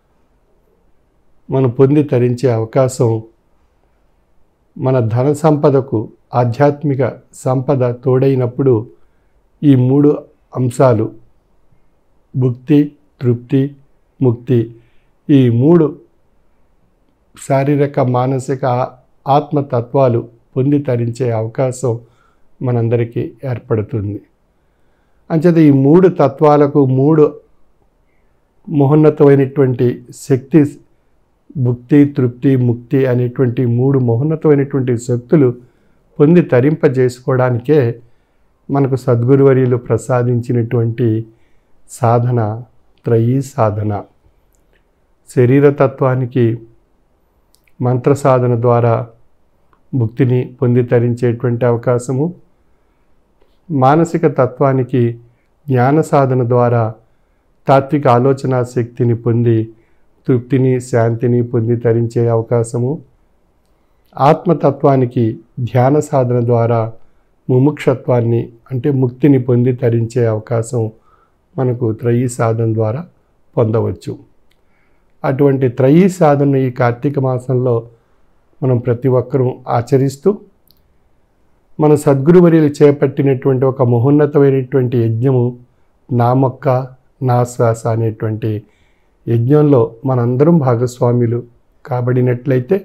మనం పొంది తరించే అవకాశం మన ధన సంపదకు ఆధ్యాత్మిక సంపద తోడైనప్పుడు ఈ మూడు అంశాలు భుక్తి తృప్తి ముక్తి ఈ మూడు శారీరక మానసిక ఆత్మతత్వాలు పొంది తరించే అవకాశం మనందరికీ ఏర్పడుతుంది అంచేత ఈ మూడు తత్వాలకు మూడు మహోన్నతమైనటువంటి శక్తి భుక్తి తృప్తి ముక్తి అనేటువంటి మూడు మహోన్నతమైనటువంటి శక్తులు పొంది తరింపజేసుకోవడానికే మనకు సద్గురువర్యులు ప్రసాదించినటువంటి సాధన త్రయీ సాధన శరీరతత్వానికి మంత్ర సాధన ద్వారా భుక్తిని పొంది తరించేటువంటి అవకాశము మానసిక తత్వానికి జ్ఞాన సాధన ద్వారా తాత్విక ఆలోచన శక్తిని పొంది తృప్తిని శాంతిని పొంది తరించే అవకాశము ఆత్మతత్వానికి ధ్యాన సాధన ద్వారా ముముక్షత్వాన్ని అంటే ముక్తిని పొంది తరించే అవకాశం మనకు త్రయీ సాధన ద్వారా పొందవచ్చు అటువంటి త్రయీ సాధన ఈ కార్తీక మాసంలో మనం ప్రతి ఒక్కరూ ఆచరిస్తూ మన సద్గురువర్యులు చేపట్టినటువంటి ఒక మహోన్నతమైనటువంటి యజ్ఞము నా మొక్క నా శ్వాస అనేటువంటి యజ్ఞంలో మనందరం భాగస్వాములు కాబడినట్లయితే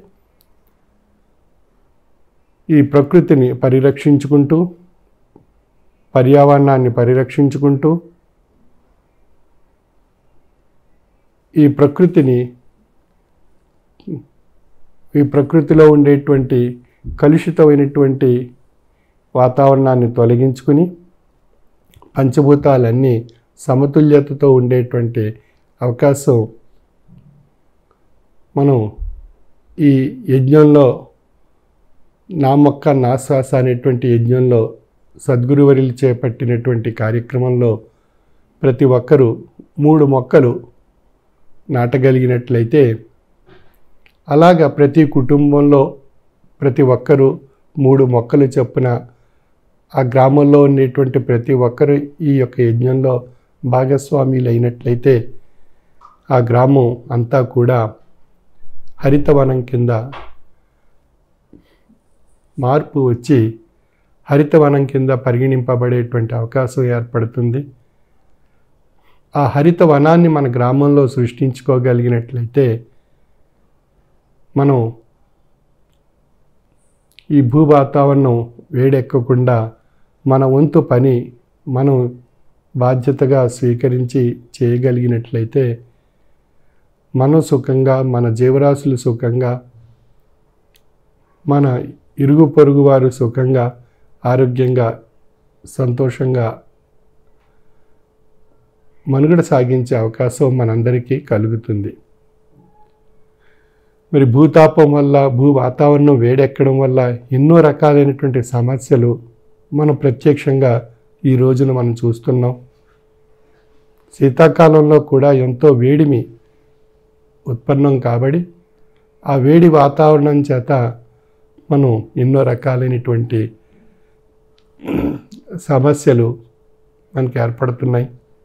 ఈ ప్రకృతిని పరిరక్షించుకుంటూ పర్యావరణాన్ని పరిరక్షించుకుంటూ ఈ ప్రకృతిని ఈ ప్రకృతిలో ఉండేటువంటి కలుషితమైనటువంటి వాతావరణాన్ని తొలగించుకుని పంచభూతాలన్నీ సమతుల్యతతో ఉండేటువంటి అవకాశం మనం ఈ యజ్ఞంలో నా మొక్క నా శ్వాస అనేటువంటి యజ్ఞంలో సద్గురువరిలు చేపట్టినటువంటి కార్యక్రమంలో ప్రతి ఒక్కరూ మూడు మొక్కలు నాటగలిగినట్లయితే అలాగా ప్రతి కుటుంబంలో ప్రతి ఒక్కరూ మూడు మొక్కలు చొప్పున ఆ గ్రామంలో ఉండేటువంటి ప్రతి ఒక్కరు ఈ యొక్క యజ్ఞంలో భాగస్వాములు అయినట్లయితే ఆ గ్రామం అంతా కూడా హరితవనం కింద మార్పు వచ్చి హరితవనం కింద పరిగణింపబడేటువంటి అవకాశం ఏర్పడుతుంది ఆ హరిత వనాన్ని మన గ్రామంలో సృష్టించుకోగలిగినట్లయితే మనం ఈ భూ వాతావరణం వేడెక్కకుండా మన వంతు పని మనం బాధ్యతగా స్వీకరించి చేయగలిగినట్లయితే మనం సుఖంగా మన జీవరాశులు సుఖంగా మన ఇరుగు పొరుగు వారు సుఖంగా ఆరోగ్యంగా సంతోషంగా మనుగడ సాగించే అవకాశం మనందరికీ కలుగుతుంది మరి భూతాపం వల్ల భూ వాతావరణం వేడెక్కడం వల్ల ఎన్నో రకాలైనటువంటి సమస్యలు మనం ప్రత్యక్షంగా ఈ రోజున మనం చూస్తున్నాం శీతాకాలంలో కూడా ఎంతో వేడిమి ఉత్పన్నం కాబడి ఆ వేడి వాతావరణం చేత మనం ఎన్నో రకాలైనటువంటి సమస్యలు మనకి ఏర్పడుతున్నాయి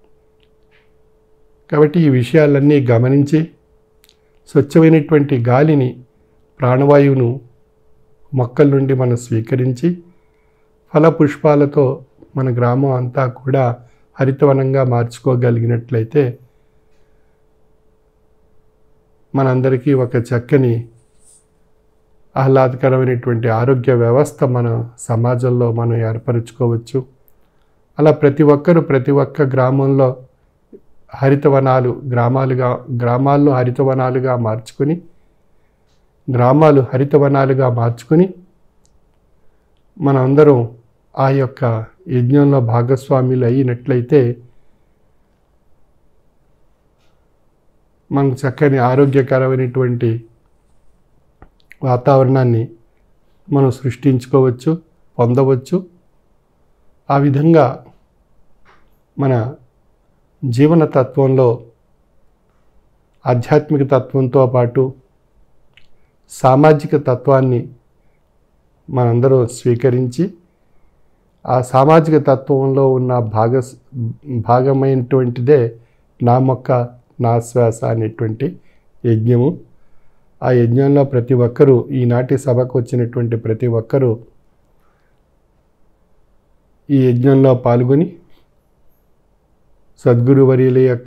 కాబట్టి ఈ విషయాలన్నీ గమనించి స్వచ్ఛమైనటువంటి గాలిని ప్రాణవాయువును మొక్కల నుండి మనం స్వీకరించి ఫల పుష్పాలతో మన గ్రామం అంతా కూడా హరితవనంగా మార్చుకోగలిగినట్లయితే మనందరికీ ఒక చక్కని ఆహ్లాదకరమైనటువంటి ఆరోగ్య వ్యవస్థ మన సమాజంలో మనం ఏర్పరచుకోవచ్చు అలా ప్రతి ఒక్కరూ ప్రతి ఒక్క గ్రామంలో హరితవనాలు గ్రామాలుగా గ్రామాల్లో హరితవనాలుగా మార్చుకొని గ్రామాలు హరితవనాలుగా మార్చుకొని మనందరం ఆ యొక్క యజ్ఞంలో భాగస్వాములు అయినట్లయితే మనకు చక్కని ఆరోగ్యకరమైనటువంటి వాతావరణాన్ని మనం సృష్టించుకోవచ్చు పొందవచ్చు ఆ విధంగా మన జీవన తత్వంలో ఆధ్యాత్మిక తత్వంతో పాటు సామాజిక తత్వాన్ని మనందరూ స్వీకరించి ఆ సామాజిక తత్వంలో ఉన్న భాగ భాగమైనటువంటిదే నా మొక్క నా శ్వాస అనేటువంటి యజ్ఞము ఆ యజ్ఞంలో ప్రతి ఒక్కరూ ఈనాటి సభకు వచ్చినటువంటి ప్రతి ఒక్కరూ ఈ యజ్ఞంలో పాల్గొని సద్గురువర్యుల యొక్క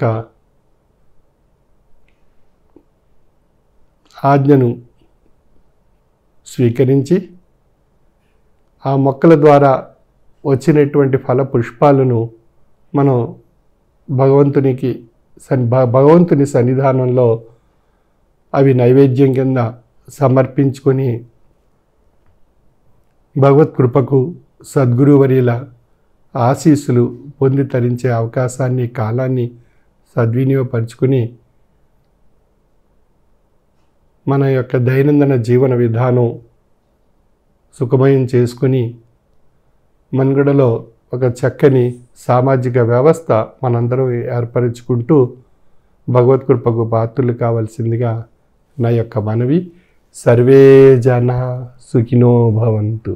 ఆజ్ఞను స్వీకరించి ఆ మొక్కల ద్వారా వచ్చినటువంటి ఫల పుష్పాలను మనం భగవంతునికి సన్ భ- భగవంతుని సన్నిధానంలో అవి నైవేద్యం కింద సమర్పించుకొని భగవత్ కృపకు సద్గురువర్యుల ఆశీస్సులు పొంది తరించే అవకాశాన్ని కాలాన్ని సద్వినియోగపరుచుకుని మన యొక్క దైనందిన జీవన విధానం సుఖమయం చేసుకుని మనుగడలో ఒక చక్కని సామాజిక వ్యవస్థ మనందరం ఏర్పరచుకుంటూ భగవత్ కృపకు పాత్రులు కావాల్సిందిగా నా యొక్క మనవి సర్వే జన సుఖినో భవంతు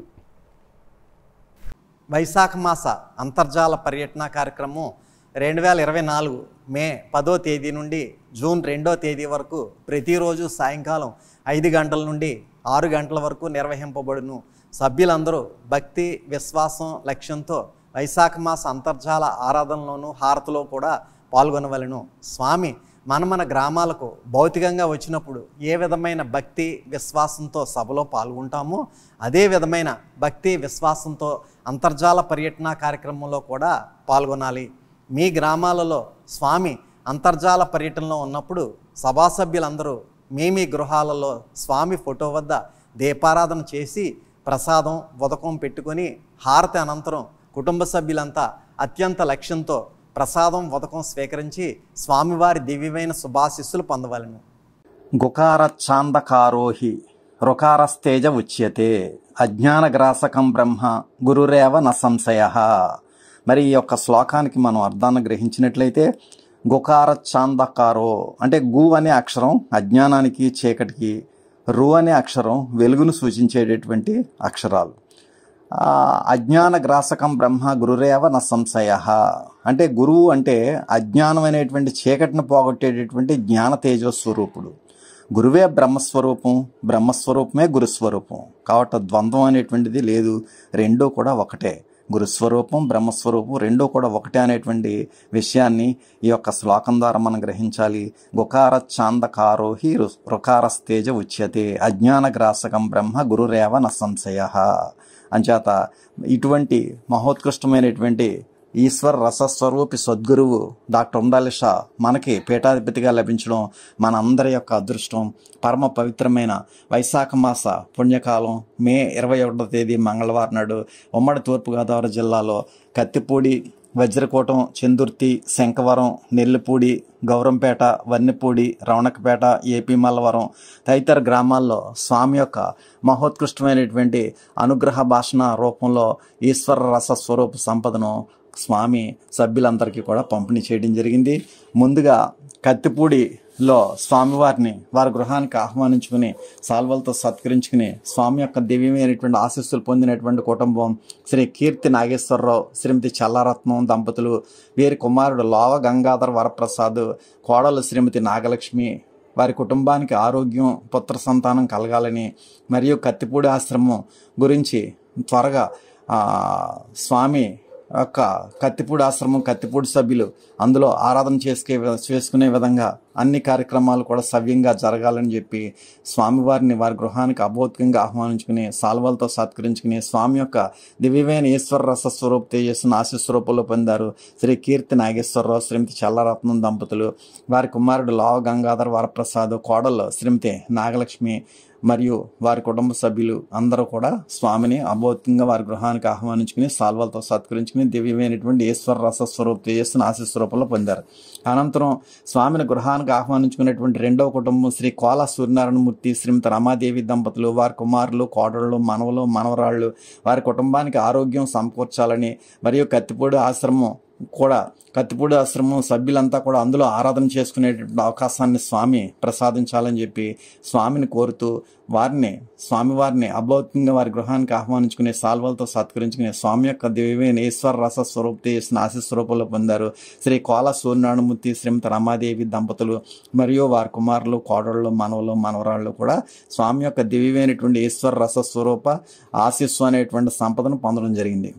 వైశాఖ మాస అంతర్జాల పర్యటన కార్యక్రమం రెండు వేల ఇరవై నాలుగు మే పదో తేదీ నుండి జూన్ రెండో తేదీ వరకు ప్రతిరోజు సాయంకాలం ఐదు గంటల నుండి ఆరు గంటల వరకు నిర్వహింపబడును సభ్యులందరూ భక్తి విశ్వాసం లక్ష్యంతో వైశాఖ మాస అంతర్జాల ఆరాధనలోను హారతిలో కూడా పాల్గొనవలను స్వామి మన మన గ్రామాలకు భౌతికంగా వచ్చినప్పుడు ఏ విధమైన భక్తి విశ్వాసంతో సభలో పాల్గొంటామో అదే విధమైన భక్తి విశ్వాసంతో అంతర్జాల పర్యటన కార్యక్రమంలో కూడా పాల్గొనాలి మీ గ్రామాలలో స్వామి అంతర్జాల పర్యటనలో ఉన్నప్పుడు సభా సభ్యులందరూ మీ మీ గృహాలలో స్వామి ఫోటో వద్ద దీపారాధన చేసి ప్రసాదం ఉదకం పెట్టుకొని హారతి అనంతరం కుటుంబ సభ్యులంతా అత్యంత లక్ష్యంతో ప్రసాదం ఉదకం స్వీకరించి స్వామివారి దివ్యమైన శుభాశిస్సులు పొందవలను గుకారఛాందకారోహి రుకారస్తేజ ఉచ్యతే అజ్ఞానగ్రాసకం బ్రహ్మ గురురేవ న సంశయ మరి ఈ యొక్క శ్లోకానికి మనం అర్థాన్ని గ్రహించినట్లయితే గుకార చాందకారో అంటే గు అనే అక్షరం అజ్ఞానానికి చీకటికి రు అనే అక్షరం వెలుగును సూచించేటటువంటి అక్షరాలు ఆ, అజ్ఞాన గ్రాసకం బ్రహ్మ గురురేవ న సంశయ అంటే గురువు అంటే అజ్ఞానం అనేటువంటి చీకటిని పోగొట్టేటటువంటి జ్ఞాన తేజో స్వరూపుడు గురువే బ్రహ్మస్వరూపం బ్రహ్మస్వరూపమే గురుస్వరూపం కాబట్టి ద్వంద్వం అనేటువంటిది లేదు రెండూ కూడా ఒకటే గురుస్వరూపం బ్రహ్మస్వరూపం రెండూ కూడా ఒకటే అనేటువంటి విషయాన్ని ఈ యొక్క శ్లోకం ద్వారా మనం గ్రహించాలి గుకార చాందకారోహి రు- రుకారస్తేజ ఉచ్యతే అజ్ఞానగ్రాసకం బ్రహ్మ గురురేవ న సంశయ అంచేత ఇటువంటి మహోత్కృష్టమైనటువంటి ఈశ్వర రసస్వరూపి సద్గురువు డాక్టర్ ఉండాలి షా మనకి పీఠాధిపతిగా లభించడం మన అందరి యొక్క అదృష్టం పరమ పవిత్రమైన వైశాఖ మాస పుణ్యకాలం మే ఇరవై ఒకటో తేదీ మంగళవారం నాడు ఉమ్మడి తూర్పుగోదావరి జిల్లాలో కత్తిపూడి వజ్రకోటం చందుర్తి శంఖవరం నెల్లిపూడి గౌరంపేట వన్నెపూడి రవణకపేట ఏపీ మల్లవరం తదితర గ్రామాల్లో స్వామి యొక్క మహోత్కృష్టమైనటువంటి అనుగ్రహ భాషణ రూపంలో ఈశ్వర రస స్వరూప సంపదను స్వామి సభ్యులందరికీ కూడా పంపిణీ చేయడం జరిగింది ముందుగా కత్తిపూడిలో స్వామివారిని వారి గృహానికి ఆహ్వానించుకుని సాల్వలతో సత్కరించుకుని స్వామి యొక్క దివ్యమైనటువంటి ఆశీస్సులు పొందినటువంటి కుటుంబం శ్రీ కీర్తి నాగేశ్వరరావు శ్రీమతి చల్లారత్నం దంపతులు వీరి కుమారుడు లోవ గంగాధర్ వరప్రసాద్ కోడలు శ్రీమతి నాగలక్ష్మి వారి కుటుంబానికి ఆరోగ్యం పుత్ర సంతానం కలగాలని మరియు కత్తిపూడి ఆశ్రమం గురించి త్వరగా ఆ, స్వామి యొక్క కత్తిపూడి ఆశ్రమం కత్తిపూడి సభ్యులు అందులో ఆరాధన చేసుకే చేసుకునే విధంగా అన్ని కార్యక్రమాలు కూడా సవ్యంగా జరగాలని చెప్పి స్వామివారిని వారి గృహానికి అభౌతికంగా ఆహ్వానించుకుని సాల్వలతో సత్కరించుకుని స్వామి యొక్క దివ్యమైన ఈశ్వర రస స్వరూప తేజస్సును ఆశీస్వరూపంలో పొందారు శ్రీ కీర్తి నాగేశ్వరరావు శ్రీమతి చల్లరత్నం దంపతులు వారి కుమారుడు లావ గంగాధర్ వరప్రసాద్ కోడలు శ్రీమతి నాగలక్ష్మి మరియు వారి కుటుంబ సభ్యులు అందరూ కూడా స్వామిని అభౌతికంగా వారి గృహానికి ఆహ్వానించుకుని సాల్వలతో సత్కరించుకుని దివ్యమైనటువంటి ఈశ్వర రస స్వరూప తేజస్సును ఆశీస్వరూపంలో పొందారు అనంతరం స్వామిని గృహానికి ఆహ్వానించుకున్నటువంటి రెండవ కుటుంబం శ్రీ కోల సూర్యనారాయణమూర్తి శ్రీమతి రమాదేవి దంపతులు వారి కుమారులు కోడళ్ళు మనవలు మనవరాళ్ళు వారి కుటుంబానికి ఆరోగ్యం సమకూర్చాలని మరియు కత్తిపూడి ఆశ్రమం కూడా కత్తిపూడి ఆశ్రమం సభ్యులంతా కూడా అందులో ఆరాధన చేసుకునేటువంటి అవకాశాన్ని స్వామి ప్రసాదించాలని చెప్పి స్వామిని కోరుతూ వారిని స్వామివారిని అభౌతికంగా వారి గృహానికి ఆహ్వానించుకునే సాల్వలతో సత్కరించుకునే స్వామి యొక్క దివ్యమైన ఈశ్వర రస స్వరూప చేసిన ఆశీస్ స్వరూపంలో పొందారు శ్రీ కోల సూర్యనారాయణమూర్తి శ్రీమతి రమాదేవి దంపతులు మరియు వారి కుమారులు కోడళ్ళు మనవలు మనవరాళ్ళు కూడా స్వామి యొక్క దివ్యమైనటువంటి ఈశ్వర రస స్వరూప ఆశీస్సు అనేటువంటి సంపదను పొందడం జరిగింది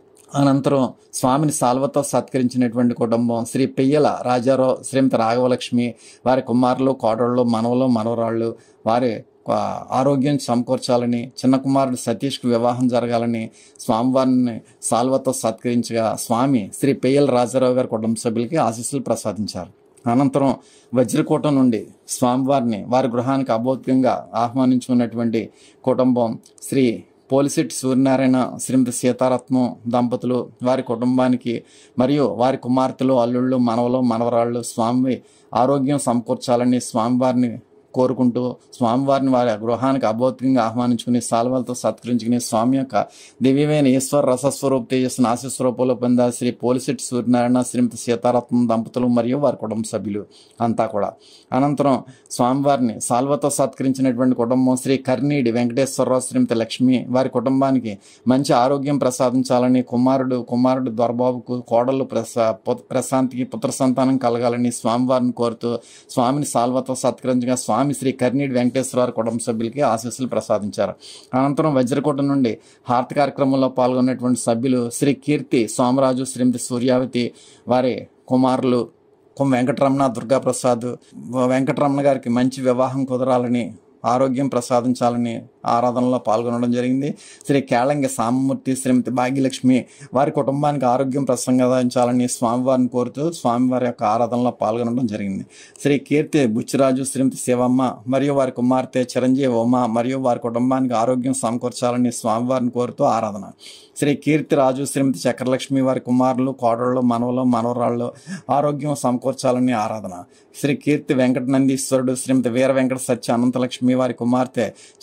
అనంతరం స్వామిని సాల్వతో సత్కరించినటువంటి కుటుంబం శ్రీ పెయ్యల రాజారావు శ్రీమతి రాఘవలక్ష్మి వారి కుమారులు కోడళ్ళు మనవలు మనవరాళ్ళు వారి ఆ, ఆరోగ్యం సమకూర్చాలని చిన్న కుమారుడు సతీష్కు వివాహం జరగాలని స్వామివారిని సాల్వతో సత్కరించగా స్వామి శ్రీ పెయ్యల రాజారావు గారి కుటుంబ సభ్యులకి ఆశీస్సులు ప్రసాదించారు అనంతరం వజ్రకూటం నుండి స్వామివారిని వారి గృహానికి అభౌతికంగా ఆహ్వానించుకున్నటువంటి కుటుంబం శ్రీ పోలిసిట్ సూర్యనారాయణ శ్రీమతి సీతారత్నం దంపతులు వారి కుటుంబానికి మరియు వారి కుమార్తెలు అల్లుళ్ళు మనవలు మనవరాళ్ళు స్వామి ఆరోగ్యం సమకూర్చాలని స్వామివారిని కోరుకుంటూ స్వామివారిని వారి గృహానికి అభౌతికంగా ఆహ్వానించుకుని సాల్వలతో సత్కరించుకుని స్వామి యొక్క దివ్యమైన ఈశ్వర రసస్వరూప తేజస్సును ఆశీస్వరూపంలో పొందా శ్రీ పోలిసిట్ సూర్యనారాయణ శ్రీమతి సీతారత్నం దంపతులు మరియు వారి కుటుంబ సభ్యులు అంతా కూడా అనంతరం స్వామివారిని సాల్వతో సత్కరించినటువంటి కుటుంబం శ్రీ కర్నీడి వెంకటేశ్వరరావు శ్రీమతి లక్ష్మి వారి కుటుంబానికి మంచి ఆరోగ్యం ప్రసాదించాలని కుమారుడు కుమారుడు దొరబాబుకు కోడళ్ళు ప్రసా పు- ప్రశాంతికి పుత్ర సంతానం కలగాలని స్వామివారిని కోరుతూ స్వామిని సాల్వతో సత్కరించగా స్వామి శ్రీ కర్నీడి వెంకటేశ్వర వారి కుటుంబ సభ్యులకి ఆశీస్సులు ప్రసాదించారు అనంతరం వజ్రకోట నుండి హారతి కార్యక్రమంలో పాల్గొన్నటువంటి సభ్యులు శ్రీ కీర్తి సోమరాజు శ్రీమతి సూర్యావతి వారి కుమారులు కొం వెంకటరమణ దుర్గాప్రసాద్ వెంకటరమణ గారికి మంచి వివాహం కుదరాలని ఆరోగ్యం ప్రసాదించాలని ఆరాధనలో పాల్గొనడం జరిగింది శ్రీ కేళంగి సామమూర్తి శ్రీమతి భాగ్యలక్ష్మి వారి కుటుంబానికి ఆరోగ్యం ప్రసంగించాలని స్వామివారిని కోరుతూ స్వామివారి యొక్క ఆరాధనలో పాల్గొనడం జరిగింది శ్రీ కీర్తి బుచ్చిరాజు శ్రీమతి శివమ్మ మరియు వారి కుమార్తె చిరంజీవి ఉమ మరియు వారి కుటుంబానికి ఆరోగ్యం సమకూర్చాలని స్వామివారిని కోరుతూ ఆరాధన శ్రీ కీర్తి రాజు శ్రీమతి చక్రలక్ష్మి వారి కుమారులు కోడళ్ళు మనవలు మనవరాళ్ళు ఆరోగ్యం సమకూర్చాలని ఆరాధన శ్రీ కీర్తి వెంకట నందీశ్వరుడు శ్రీమతి వీర వెంకట సత్య అనంతలక్ష్మి వారి కుమార్తె చిరంజీవి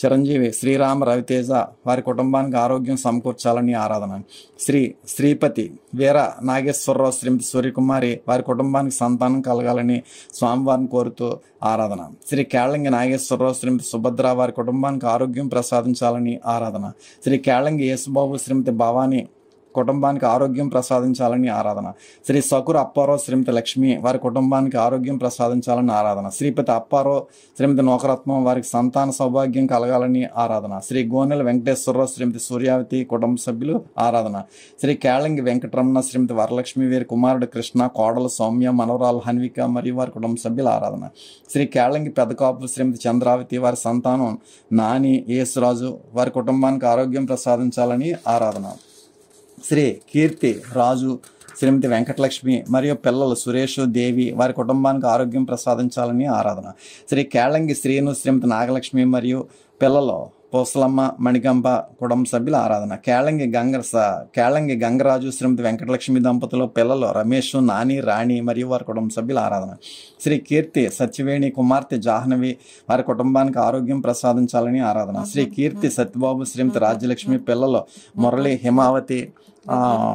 శ్రీరామ రవితేజ వారి కుటుంబానికి ఆరోగ్యం సమకూర్చాలని ఆరాధన శ్రీ శ్రీపతి వీర నాగేశ్వరరావు శ్రీమతి సూర్యకుమారి వారి కుటుంబానికి సంతానం కలగాలని స్వామివారిని కోరుతూ ఆరాధన శ్రీ కేళంగి నాగేశ్వరరావు శ్రీమతి సుభద్ర వారి కుటుంబానికి ఆరోగ్యం ప్రసాదించాలని ఆరాధన శ్రీ కేళంగి యేసుబాబు శ్రీమతి భవానీ కుటుంబానికి ఆరోగ్యం ప్రసాదించాలని ఆరాధన శ్రీ సకుర అప్పారావు శ్రీమతి లక్ష్మి వారి కుటుంబానికి ఆరోగ్యం ప్రసాదించాలని ఆరాధన శ్రీపతి అప్పారావు శ్రీమతి నోకరత్నం వారికి సంతాన సౌభాగ్యం కలగాలని ఆరాధన శ్రీ గోనెల వెంకటేశ్వరరావు శ్రీమతి సూర్యావతి కుటుంబ సభ్యులు ఆరాధన శ్రీ కేళంగి వెంకటరమణ శ్రీమతి వరలక్ష్మి వీరి కుమారుడు కృష్ణ కోడలు సౌమ్య మనవరాలు హన్విక మరియు వారి కుటుంబ సభ్యుల ఆరాధన శ్రీ కేళంగి పెద్దకాపు శ్రీమతి చంద్రావతి వారి సంతానం నాని యేసురాజు వారి కుటుంబానికి ఆరోగ్యం ప్రసాదించాలని ఆరాధన శ్రీ కీర్తి రాజు శ్రీమతి వెంకటలక్ష్మి మరియు పిల్లలు సురేష్ దేవి వారి కుటుంబానికి ఆరోగ్యం ప్రసాదించాలని ఆరాధన శ్రీ కేళంగి శ్రీను శ్రీమతి నాగలక్ష్మి మరియు పిల్లలు పూసలమ్మ మణికంప కుటుంబ సభ్యుల ఆరాధన కేళంగి గంగ స- కేళంగి గంగరాజు శ్రీమతి వెంకటలక్ష్మి దంపతులు పిల్లలు రమేష్ నాని రాణి మరియు వారి కుటుంబ సభ్యుల ఆరాధన శ్రీ కీర్తి సత్యవేణి కుమార్తె జాహ్నవి వారి కుటుంబానికి ఆరోగ్యం ప్రసాదించాలని ఆరాధన శ్రీ కీర్తి సత్యబాబు శ్రీమతి రాజ్యలక్ష్మి పిల్లలు మురళి హిమావతి ఆ,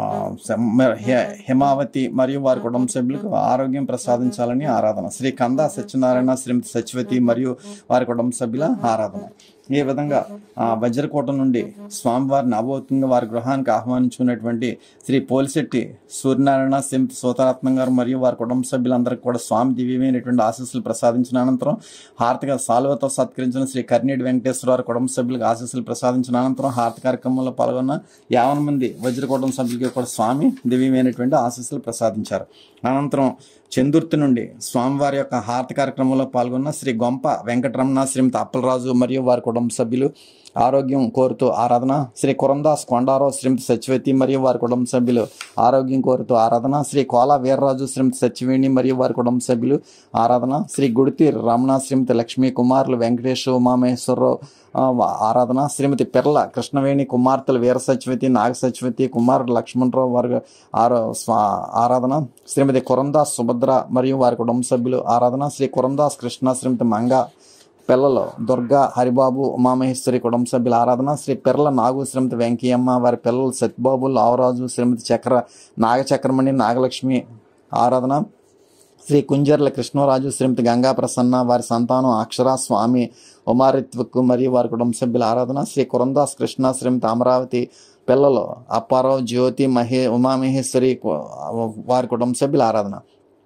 స- హె- హిమావతి మరియు వారి కుటుంబ సభ్యులకు ఆరోగ్యం ప్రసాదించాలని ఆరాధన శ్రీ కంద సత్యనారాయణ శ్రీమతి సత్యవతి మరియు వారి కుటుంబ సభ్యుల ఆరాధన ఈ విధంగా ఆ, వజ్రకోట నుండి స్వామివారిని అభౌతంగా వారి గృహానికి ఆహ్వానించుకున్నటువంటి శ్రీ పోలిశెట్టి సూర్యనారాయణ శ్రీమతి సోతారత్నం గారు మరియు వారి కుటుంబ సభ్యులందరికీ కూడా స్వామి దివ్యమైనటువంటి ఆశీస్సులు ప్రసాదించిన అనంతరం హారతిగా సాల్వతో సత్కరించిన శ్రీ కర్నీటి వెంకటేశ్వర వారి కుటుంబ సభ్యులకు ఆశీస్సులు ప్రసాదించిన అనంతరం హారతి కార్యక్రమంలో పాల్గొన్న యావన మంది వజ్రకోటం సభ్యులకి కూడా స్వామి దివ్యమైనటువంటి ఆశీస్సులు ప్రసాదించారు అనంతరం చందుర్తి నుండి స్వామివారి యొక్క హారతి కార్యక్రమంలో పాల్గొన్న శ్రీ గొంప వెంకటరమణ శ్రీమతి అప్పలరాజు మరియు వారి కుటుంబ సభ్యులు ఆరోగ్యం కోరుతూ ఆరాధన శ్రీ కురందాస్ కొండారావు శ్రీమతి సత్యవతి మరియు వారి కుటుంబ సభ్యులు ఆరోగ్యం కోరుతూ ఆరాధన శ్రీ కోల వీర్రాజు శ్రీమతి సత్యవేణి మరియు వారి కుటుంబ సభ్యులు ఆరాధన శ్రీ గుడితి రమణ శ్రీమతి లక్ష్మీ కుమారులు వెంకటేష్ ఉమామహేశ్వరరావు ఆ, ఆరాధన శ్రీమతి పెర్ల కృష్ణవేణి కుమార్తెలు వీర సత్యవతి నాగ సత్యవతి కుమారుడు లక్ష్మణరావు వారి ఆరో స్వా ఆరాధన శ్రీమతి కురందాస్ సుభద్ర మరియు వారి కుటుంబ సభ్యులు ఆరాధన శ్రీ కురందాస్ కృష్ణ శ్రీమతి మంగ పిల్లలు దుర్గా హరిబాబు ఉమామహేశ్వరి కుటుంబ సభ్యుల ఆరాధన శ్రీ పిర్ల నాగు శ్రీమతి వెంకయ్యమ్మ వారి పిల్లలు సత్యబాబు లావరాజు శ్రీమతి చక్ర నాగచక్రమణి నాగలక్ష్మి ఆరాధన శ్రీ కుంజర్ల కృష్ణరాజు శ్రీమతి గంగా ప్రసన్న వారి సంతానం అక్షర స్వామి ఉమారిత్వకు మరియు వారి కుటుంబ సభ్యుల ఆరాధన శ్రీ కురందాస్ కృష్ణ శ్రీమతి అమరావతి పిల్లలు అప్పారావు జ్యోతి మహే ఉమామహేశ్వరి కు- వారి కుటుంబ సభ్యుల ఆరాధన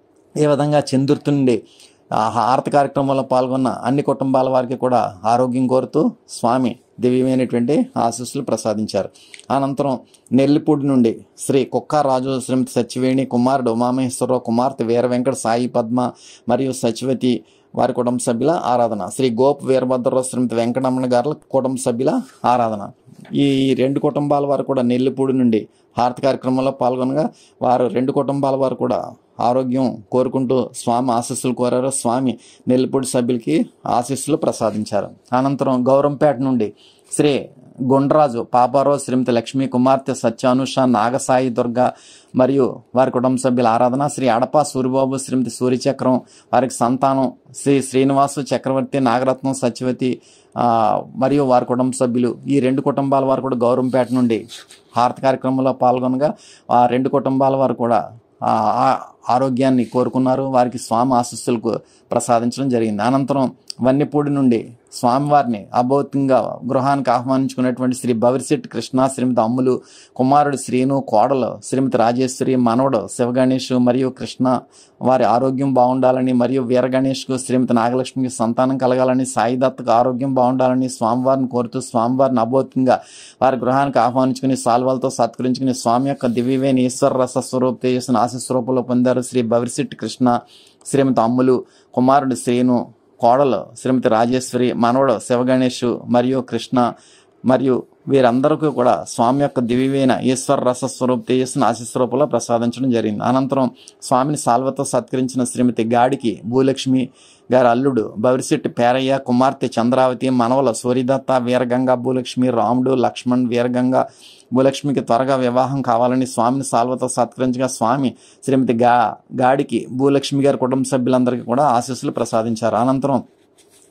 ఈ విధంగా చందుర్తి నుండి ఆ హారతి కార్యక్రమంలో పాల్గొన్న అన్ని కుటుంబాల వారికి కూడా ఆరోగ్యం కోరుతూ స్వామి దివ్యమైనటువంటి ఆశీస్సులు ప్రసాదించారు అనంతరం నెల్లిపూడి నుండి శ్రీ కుక్కారాజు శ్రీమతి సత్యవేణి కుమారుడు ఉమామహేశ్వరరావు కుమార్తె వీర వెంకట సాయి పద్మ మరియు సచివతి వారి కుటుంబ సభ్యుల ఆరాధన శ్రీ గోప్ వీరభద్రరావు శ్రీమతి వెంకటరమణ గారుల కుటుంబ సభ్యుల ఆరాధన ఈ రెండు కుటుంబాల వారు కూడా నెల్లిపూడి నుండి హారతి కార్యక్రమంలో పాల్గొనగా వారు రెండు కుటుంబాల వారు కూడా ఆరోగ్యం కోరుకుంటూ స్వామి ఆశీస్సులు కోరారు స్వామి నెల్లిపూడి సభ్యులకి ఆశీస్సులు ప్రసాదించారు అనంతరం గౌరంపేట నుండి శ్రీ గుండ్రాజు పాపారావు శ్రీమతి లక్ష్మీ కుమార్తె సత్యానుష నాగసాయి దుర్గ మరియు వారి కుటుంబ సభ్యుల ఆరాధన శ్రీ అడప సూరిబాబు శ్రీమతి సూర్యచక్రం వారికి సంతానం శ్రీ శ్రీనివాసు చక్రవర్తి నాగరత్నం సత్యవతి ఆ, మరియు వారి కుటుంబ సభ్యులు ఈ రెండు కుటుంబాల వారు కూడా గౌరంపేట నుండి హారతి కార్యక్రమంలో పాల్గొనగా ఆ రెండు కుటుంబాల వారు కూడా ఆ ఆ- ఆరోగ్యాన్ని కోరుకున్నారు వారికి స్వామి ఆశస్సులకు ప్రసాదించడం జరిగింది అనంతరం వన్నిపూడి నుండి స్వామివారిని అభౌతంగా గృహానికి ఆహ్వానించుకున్నటువంటి శ్రీ బవిరిశెట్టి కృష్ణ శ్రీమతి అమ్ములు కుమారుడు శ్రీను కోడలు శ్రీమతి రాజేశ్వరి మనవడు శివగణేష్ మరియు కృష్ణ వారి ఆరోగ్యం బాగుండాలని మరియు వీర గణేష్కు శ్రీమతి నాగలక్ష్మికి సంతానం కలగాలని సాయి దత్తకు ఆరోగ్యం బాగుండాలని స్వామివారిని కోరుతూ స్వామివారిని అభౌతంగా వారి గృహానికి ఆహ్వానించుకుని సాల్వాలతో సత్కరించుకుని స్వామి యొక్క దివ్యవేణి ఈశ్వర రస స్వరూప తేజస్సును ఆశస్వరూపంలో పొందారు శ్రీ బవిరిశెట్టి కృష్ణ శ్రీమతి అమ్ములు కుమారుడు శ్రీను కోడలు శ్రీమతి రాజేశ్వరి మనవడు శివగణేష్ మరియు కృష్ణ మరియు వీరందరికీ కూడా స్వామి యొక్క దివ్యమైన ఈశ్వర రస స్వరూప తేజస్సును ఆశీస్వరూపంలో ప్రసాదించడం జరిగింది అనంతరం స్వామిని సాల్వతో సత్కరించిన శ్రీమతి గాడికి భూలక్ష్మి గారి అల్లుడు బవిరిశెట్టి పేరయ్య కుమార్తె చంద్రావతి మనవల సూర్యదత్త వీరగంగా భూలక్ష్మి రాముడు లక్ష్మణ్ వీరగంగా భూలక్ష్మికి త్వరగా వివాహం కావాలని స్వామిని సాల్వతో సత్కరించగా స్వామి శ్రీమతి గా గాడికి భూలక్ష్మి గారి కుటుంబ సభ్యులందరికీ కూడా ఆశీస్సులు ప్రసాదించారు అనంతరం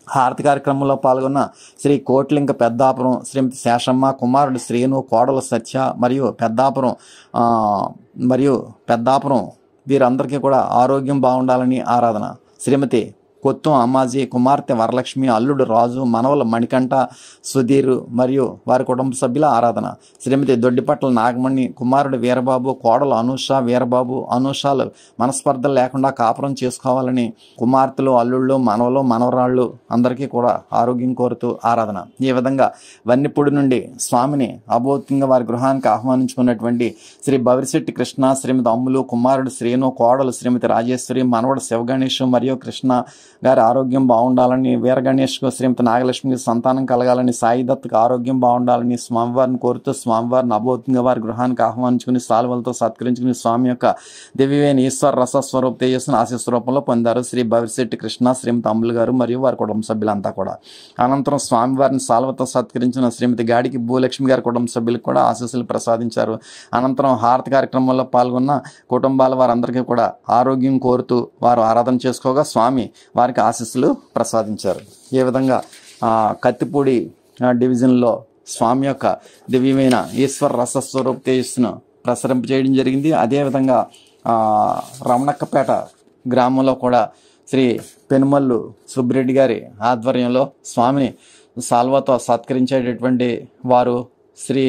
హారతి కార్యక్రమంలో పాల్గొన్న శ్రీ కోట్లింక పెద్దాపురం శ్రీమతి శేషమ్మ కుమారుడు శ్రీను కోడలు సత్య మరియు పెద్దాపురం ఆ, మరియు పెద్దాపురం వీరందరికీ కూడా ఆరోగ్యం బాగుండాలని ఆరాధన శ్రీమతి కొత్తం అమ్మాజీ కుమార్తె వరలక్ష్మి అల్లుడు రాజు మనవల మణికంఠ సుధీర్ మరియు వారి కుటుంబ సభ్యుల ఆరాధన శ్రీమతి దొడ్డిపట్ల నాగమణి కుమారుడు వీరబాబు కోడలు అనూష వీరబాబు అనూషాలు మనస్పర్ధలు లేకుండా కాపురం చేసుకోవాలని కుమార్తెలు అల్లుళ్ళు మనవలు మనవరాళ్ళు అందరికీ కూడా ఆరోగ్యం కోరుతూ ఆరాధన ఈ విధంగా వన్నిపూడి నుండి స్వామిని అభౌతికంగా వారి గృహానికి ఆహ్వానించుకున్నటువంటి శ్రీ బవిరిశెట్టి కృష్ణ శ్రీమతి అమ్ములు కుమారుడు శ్రీను కోడలు శ్రీమతి రాజేశ్వరి మనవడు శివగణేష్ మరియు కృష్ణ గారి ఆరోగ్యం బాగుండాలని వీర గణేష్కు శ్రీమతి నాగలక్ష్మికి సంతానం కలగాలని సాయి దత్తుకు ఆరోగ్యం బాగుండాలని స్వామివారిని కోరుతూ స్వామివారిని అభౌతికంగా వారి గృహానికి ఆహ్వానించుకుని సాల్వలతో సత్కరించుకుని స్వామి యొక్క దివ్యవేణి ఈశ్వర రస స్వరూప తేజస్సును ఆశీస్ రూపంలో పొందారు శ్రీ భవిశెట్టి కృష్ణ శ్రీమతి అమ్ములు గారు మరియు వారి కుటుంబ సభ్యులంతా కూడా అనంతరం స్వామివారిని సాల్వతో సత్కరించిన శ్రీమతి గాడికి భూలక్ష్మి గారి కుటుంబ సభ్యులకు కూడా ఆశీస్సులు ప్రసాదించారు అనంతరం హారతి కార్యక్రమంలో పాల్గొన్న కుటుంబాల వారందరికీ కూడా ఆరోగ్యం కోరుతూ వారు ఆరాధన చేసుకోగా స్వామి వారికి ఆశీస్సులు ప్రసాదించారు ఏ విధంగా ఆ, కత్తిపూడి ఆ, డివిజన్లో స్వామి యొక్క దివ్యమైన ఈశ్వర రసస్వరూప తేజస్సును ప్రసరింపజేయడం జరిగింది అదేవిధంగా ఆ, రమణక్కపేట గ్రామంలో కూడా శ్రీ పెనుమల్లు సుబ్బిరెడ్డి గారి ఆధ్వర్యంలో స్వామిని సాల్వాతో సత్కరించేటటువంటి వారు శ్రీ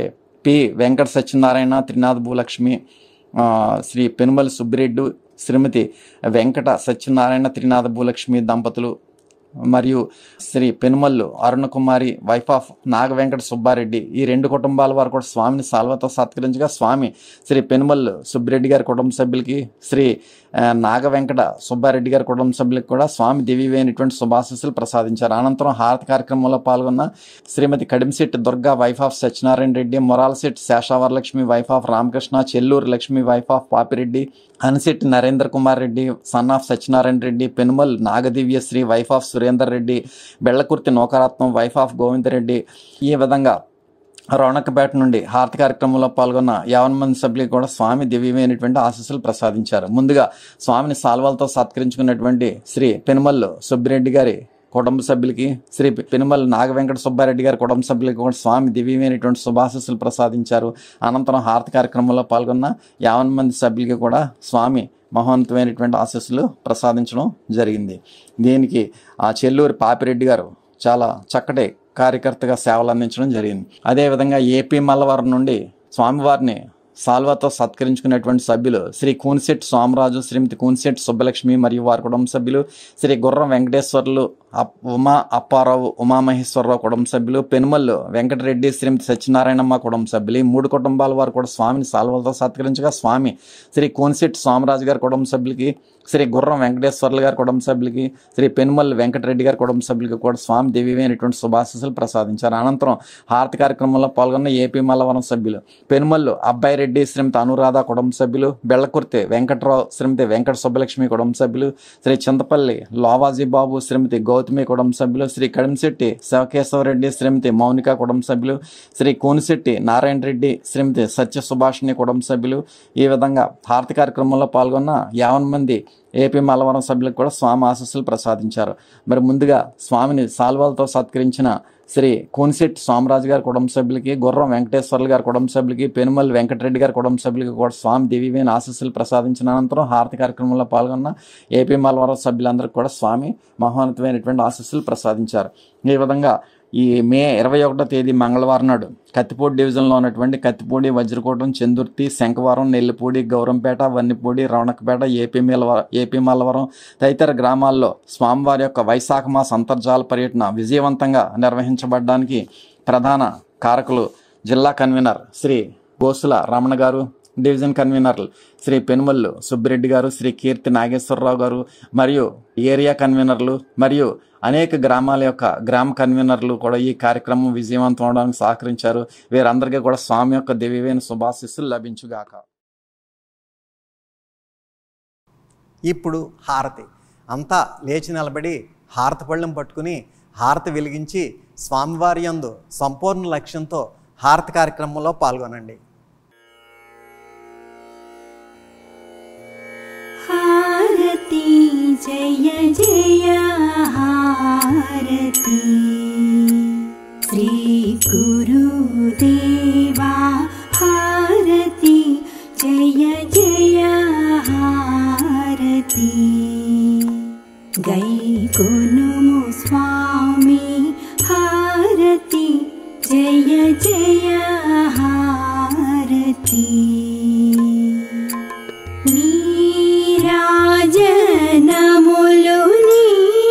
పి వెంకట సత్యనారాయణ త్రినాథ్ భూలక్ష్మి ఆ, శ్రీ పెనుమల సుబ్బిరెడ్డి శ్రీమతి వెంకట సత్యనారాయణ త్రినాథ భూలక్ష్మి దంపతులు మరియు శ్రీ పెనుమల్లు అరుణకుమారి వైఫ్ ఆఫ్ నాగ వెంకట సుబ్బారెడ్డి ఈ రెండు కుటుంబాల వారు కూడా స్వామిని సాల్వతో సత్కరించగా స్వామి శ్రీ పెనుమల్లు సుబ్బిరెడ్డి గారి కుటుంబ సభ్యులకి శ్రీ ఆ, నాగ వెంకట సుబ్బారెడ్డి గారి కుటుంబ సభ్యులకు కూడా స్వామి దివ్యమైనటువంటి శుభాశీస్సులు ప్రసాదించారు అనంతరం హారతి కార్యక్రమంలో పాల్గొన్న Shrimati Kadimisetti Durga wife of Satyanarayana Reddy Moralasetti Seshavaralakshmi wife of Ramakrishna Chelluru Lakshmi wife of Papireddy Anisetti Narendra Kumar Reddy son of Satyanarayana Reddy Penumal Nagadivya Shri wife of Surender Reddy Bellakurthi Naukaratnam wife of Govindareddy ఈ విధంగా రౌనకపేట నుండి హారతి కార్యక్రమంలో పాల్గొన్న యావన్ మంది సభ్యులకు కూడా స్వామి దివ్యమైనటువంటి ఆశీస్సులు ప్రసాదించారు ముందుగా స్వామిని సాల్వాలతో సత్కరించుకున్నటువంటి శ్రీ పెనుమల్లు సుబ్బిరెడ్డి గారి కుటుంబ సభ్యులకి శ్రీ పెనుమల్ నాగ వెంకట సుబ్బారెడ్డి గారి కుటుంబ సభ్యులకి కూడా స్వామి దివ్యమైనటువంటి శుభాశీస్సులు ప్రసాదించారు అనంతరం హారతి కార్యక్రమంలో పాల్గొన్న యావన్ మంది సభ్యులకి కూడా స్వామి మహోన్నతమైనటువంటి ఆశీస్సులు ప్రసాదించడం జరిగింది దీనికి ఆ చెల్లూరి పాపిరెడ్డి గారు చాలా చక్కటి కార్యకర్తగా సేవలు అందించడం జరిగింది అదేవిధంగా ఏపీ మల్లవరం నుండి స్వామివారిని సాల్వాతో సత్కరించుకున్నటువంటి సభ్యులు శ్రీ కూన్శెట్టి సోమరాజు శ్రీమతి కూన్శెట్టి సుబ్బలక్ష్మి మరియు వారి కుటుంబ సభ్యులు శ్రీ గుర్రం వెంకటేశ్వర్లు అప్- ఉమా అప్పారావు ఉమామహేశ్వరరావు కుటుంబ సభ్యులు పెనుమల్లు వెంకటరెడ్డి శ్రీమతి సత్యనారాయణమ్మ కుటుంబ సభ్యులు ఈ మూడు కుటుంబాల వారు కూడా స్వామిని సాల్వలతో సత్కరించగా స్వామి శ్రీ కోన్శెట్టి సోమరాజు గారి కుటుంబ సభ్యులకి శ్రీ గుర్రం వెంకటేశ్వర్లు గారి కుటుంబ సభ్యులకి శ్రీ పెనుమల్లి వెంకటరెడ్డి గారి కుటుంబ సభ్యులకి కూడా స్వామి దివ్యమైనటువంటి శుభాశీస్సులు ప్రసాదించారు అనంతరం హారతి కార్యక్రమంలో పాల్గొన్న ఏపీ మల్లవరం సభ్యులు పెనుమల్లు అబ్బాయి రెడ్డి శ్రీమతి అనురాధ కుటుంబ సభ్యులు బెళ్లకుర్తి వెంకట్రావు శ్రీమతి వెంకట సుబ్బలక్ష్మి కుటుంబ సభ్యులు శ్రీ చింతపల్లి లోవాజీ బాబు శ్రీమతి గౌతమి కుటుంబ సభ్యులు శ్రీ కడిమిశెట్టి శివకేశవరెడ్డి శ్రీమతి మౌనిక కుటుంబ సభ్యులు శ్రీ కోనిశెట్టి నారాయణ రెడ్డి శ్రీమతి సత్య సుభాషిణి కుటుంబ సభ్యులు ఈ విధంగా హారతి కార్యక్రమంలో పాల్గొన్న యావన్ మంది ఏపీ మల్లవరం సభ్యులకు కూడా స్వామి ఆశస్సులు ప్రసాదించారు మరి ముందుగా స్వామిని సాల్వాలతో సత్కరించిన శ్రీ కోనిశెట్టి సోమరాజు గారి కుటుంబ సభ్యులకి గుర్రం వెంకటేశ్వర్లు గారి కుటుంబ సభ్యులకి పెనుమల్లి వెంకటరెడ్డి గారి కుటుంబ సభ్యులకి కూడా స్వామి దివ్యమైన ఆశస్సులు ప్రసాదించిన అనంతరం హారతి కార్యక్రమంలో పాల్గొన్న ఏపీ మల్లవరం సభ్యులందరికీ కూడా స్వామి మహోన్నతమైనటువంటి ఆశస్సులు ప్రసాదించారు ఈ విధంగా ఈ మే ఇరవై ఒకటో తేదీ మంగళవారం నాడు కత్తిపూడి డివిజన్లో ఉన్నటువంటి కత్తిపూడి వజ్రకోటం చందుర్తి శంఖవరం నెల్లిపూడి గౌరంపేట వన్నిపూడి రవణకపేట ఏపీ మల్లవరం ఏపీ మల్లవరం తదితర గ్రామాల్లో స్వామివారి యొక్క వైశాఖ మాస అంతర్జాల పర్యటన విజయవంతంగా నిర్వహించబడడానికి ప్రధాన కారకులు జిల్లా కన్వీనర్ శ్రీ గోసుల రమణ గారు డివిజన్ కన్వీనర్లు శ్రీ పెనుమల్లు సుబ్బిరెడ్డి గారు శ్రీ కీర్తి నాగేశ్వరరావు గారు మరియు ఏరియా కన్వీనర్లు మరియు అనేక గ్రామాల యొక్క గ్రామ కన్వీనర్లు కూడా ఈ కార్యక్రమం విజయవంతం అవడానికి సహకరించారు వీరందరికీ కూడా స్వామి యొక్క దివ్యమైన శుభాశిస్సులు లభించుగాక ఇప్పుడు హారతి అంతా లేచి నిలబడి హారతి పళ్ళెం పట్టుకుని హారతి వెలిగించి స్వామివారి యందు సంపూర్ణ లక్ష్యంతో హారతి కార్యక్రమంలో పాల్గొనండి हारती జయ జయ హారతి శ్రీ గురుదేవా హారతి జయ జయ హారతి గై కొనుము స్వామి హారతి జయ జయ హారతి నీరాజనములుని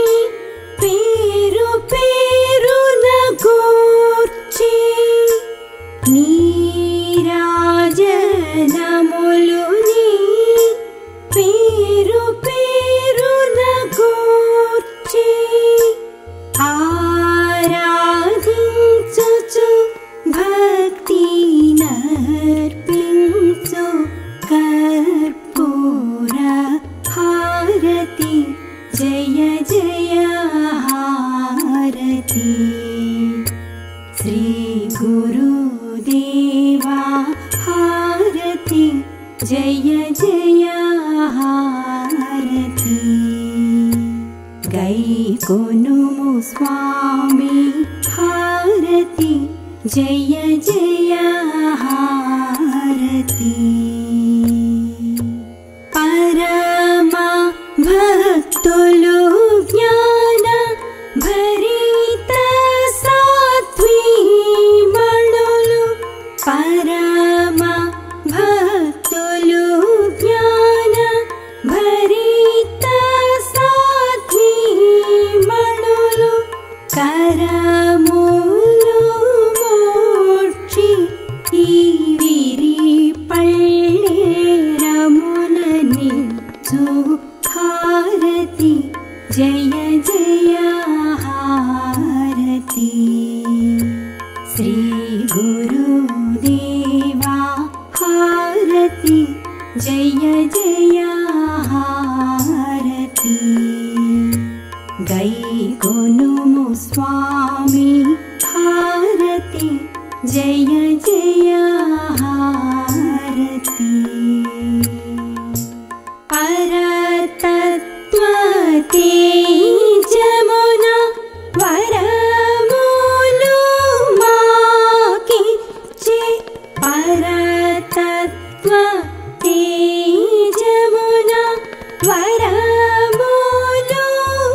పేరు పేరున కూర్చి నీరాజనములుని పేరు పేరున కూర్చి ఆరాధించుచు భక్తి నర్పించు కర్పూర హారతి జయ జయ హారతి శ్రీ గురుదేవా హారతి జయ జయ హారతి గై కొనుము స్వామి హారతి జయ జయ హారతి పరమ భక్తులు జ్ఞాన భరిత సాత్వీమణులు పరమ భక్తులు జ్ఞాన భరిత సాత్వీమణులు కరములు మోక్షి ఈ విరి పళ్ళేరములని హారతి జయ జయ హారతి శ్రీ గురుదేవా హారతి జయ జయ హారతి గై కొనుము స్వామి హారతి జయ జయ హారతి పరతత్వతే జమున వరములు మాకిచ్చే పరతత్వ తేజమున వరములు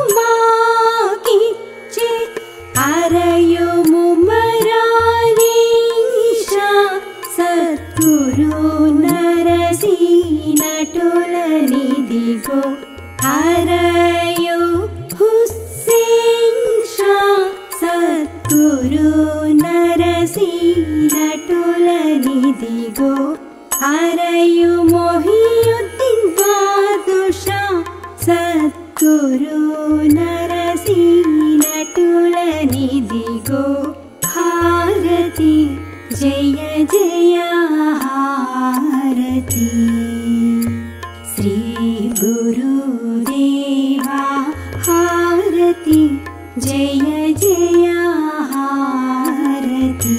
మాకిచ్చే అరయుము మరాలీషా సద్గురు నరసీనటులనిదిగో అరయు హుస్సేన్ షా సద్గురు నరసీనటులనిదిగో అరయు మొహియుద్దీన్ బాదుషా సద్గురు నరసీనటులనిదిగో హారతి జయ జయ హారతి శ్రీ గురుదేవా హారతి జయ జయ హారతి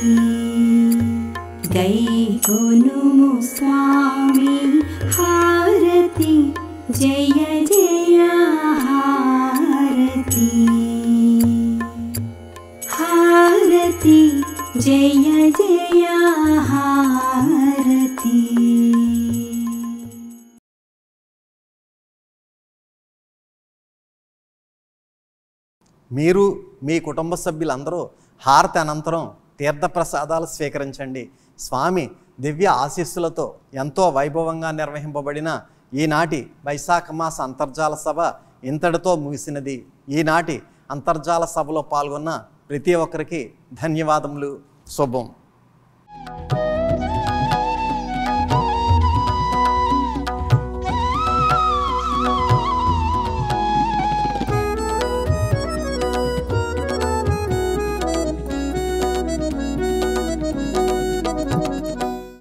గై కొనుము స్వామి హారతి జయ జయ హారతి హారతి జయ జయ హారతి మీరు మీ కుటుంబ సభ్యులందరూ హారతి అనంతరం తీర్థప్రసాదాలు స్వీకరించండి స్వామి దివ్య ఆశీస్సులతో ఎంతో వైభవంగా నిర్వహింపబడిన ఈనాటి వైశాఖ మాస అంతర్జాల సభ ఇంతటితో ముగిసినది ఈనాటి అంతర్జాల సభలో పాల్గొన్న ప్రతి ఒక్కరికి ధన్యవాదములు శుభం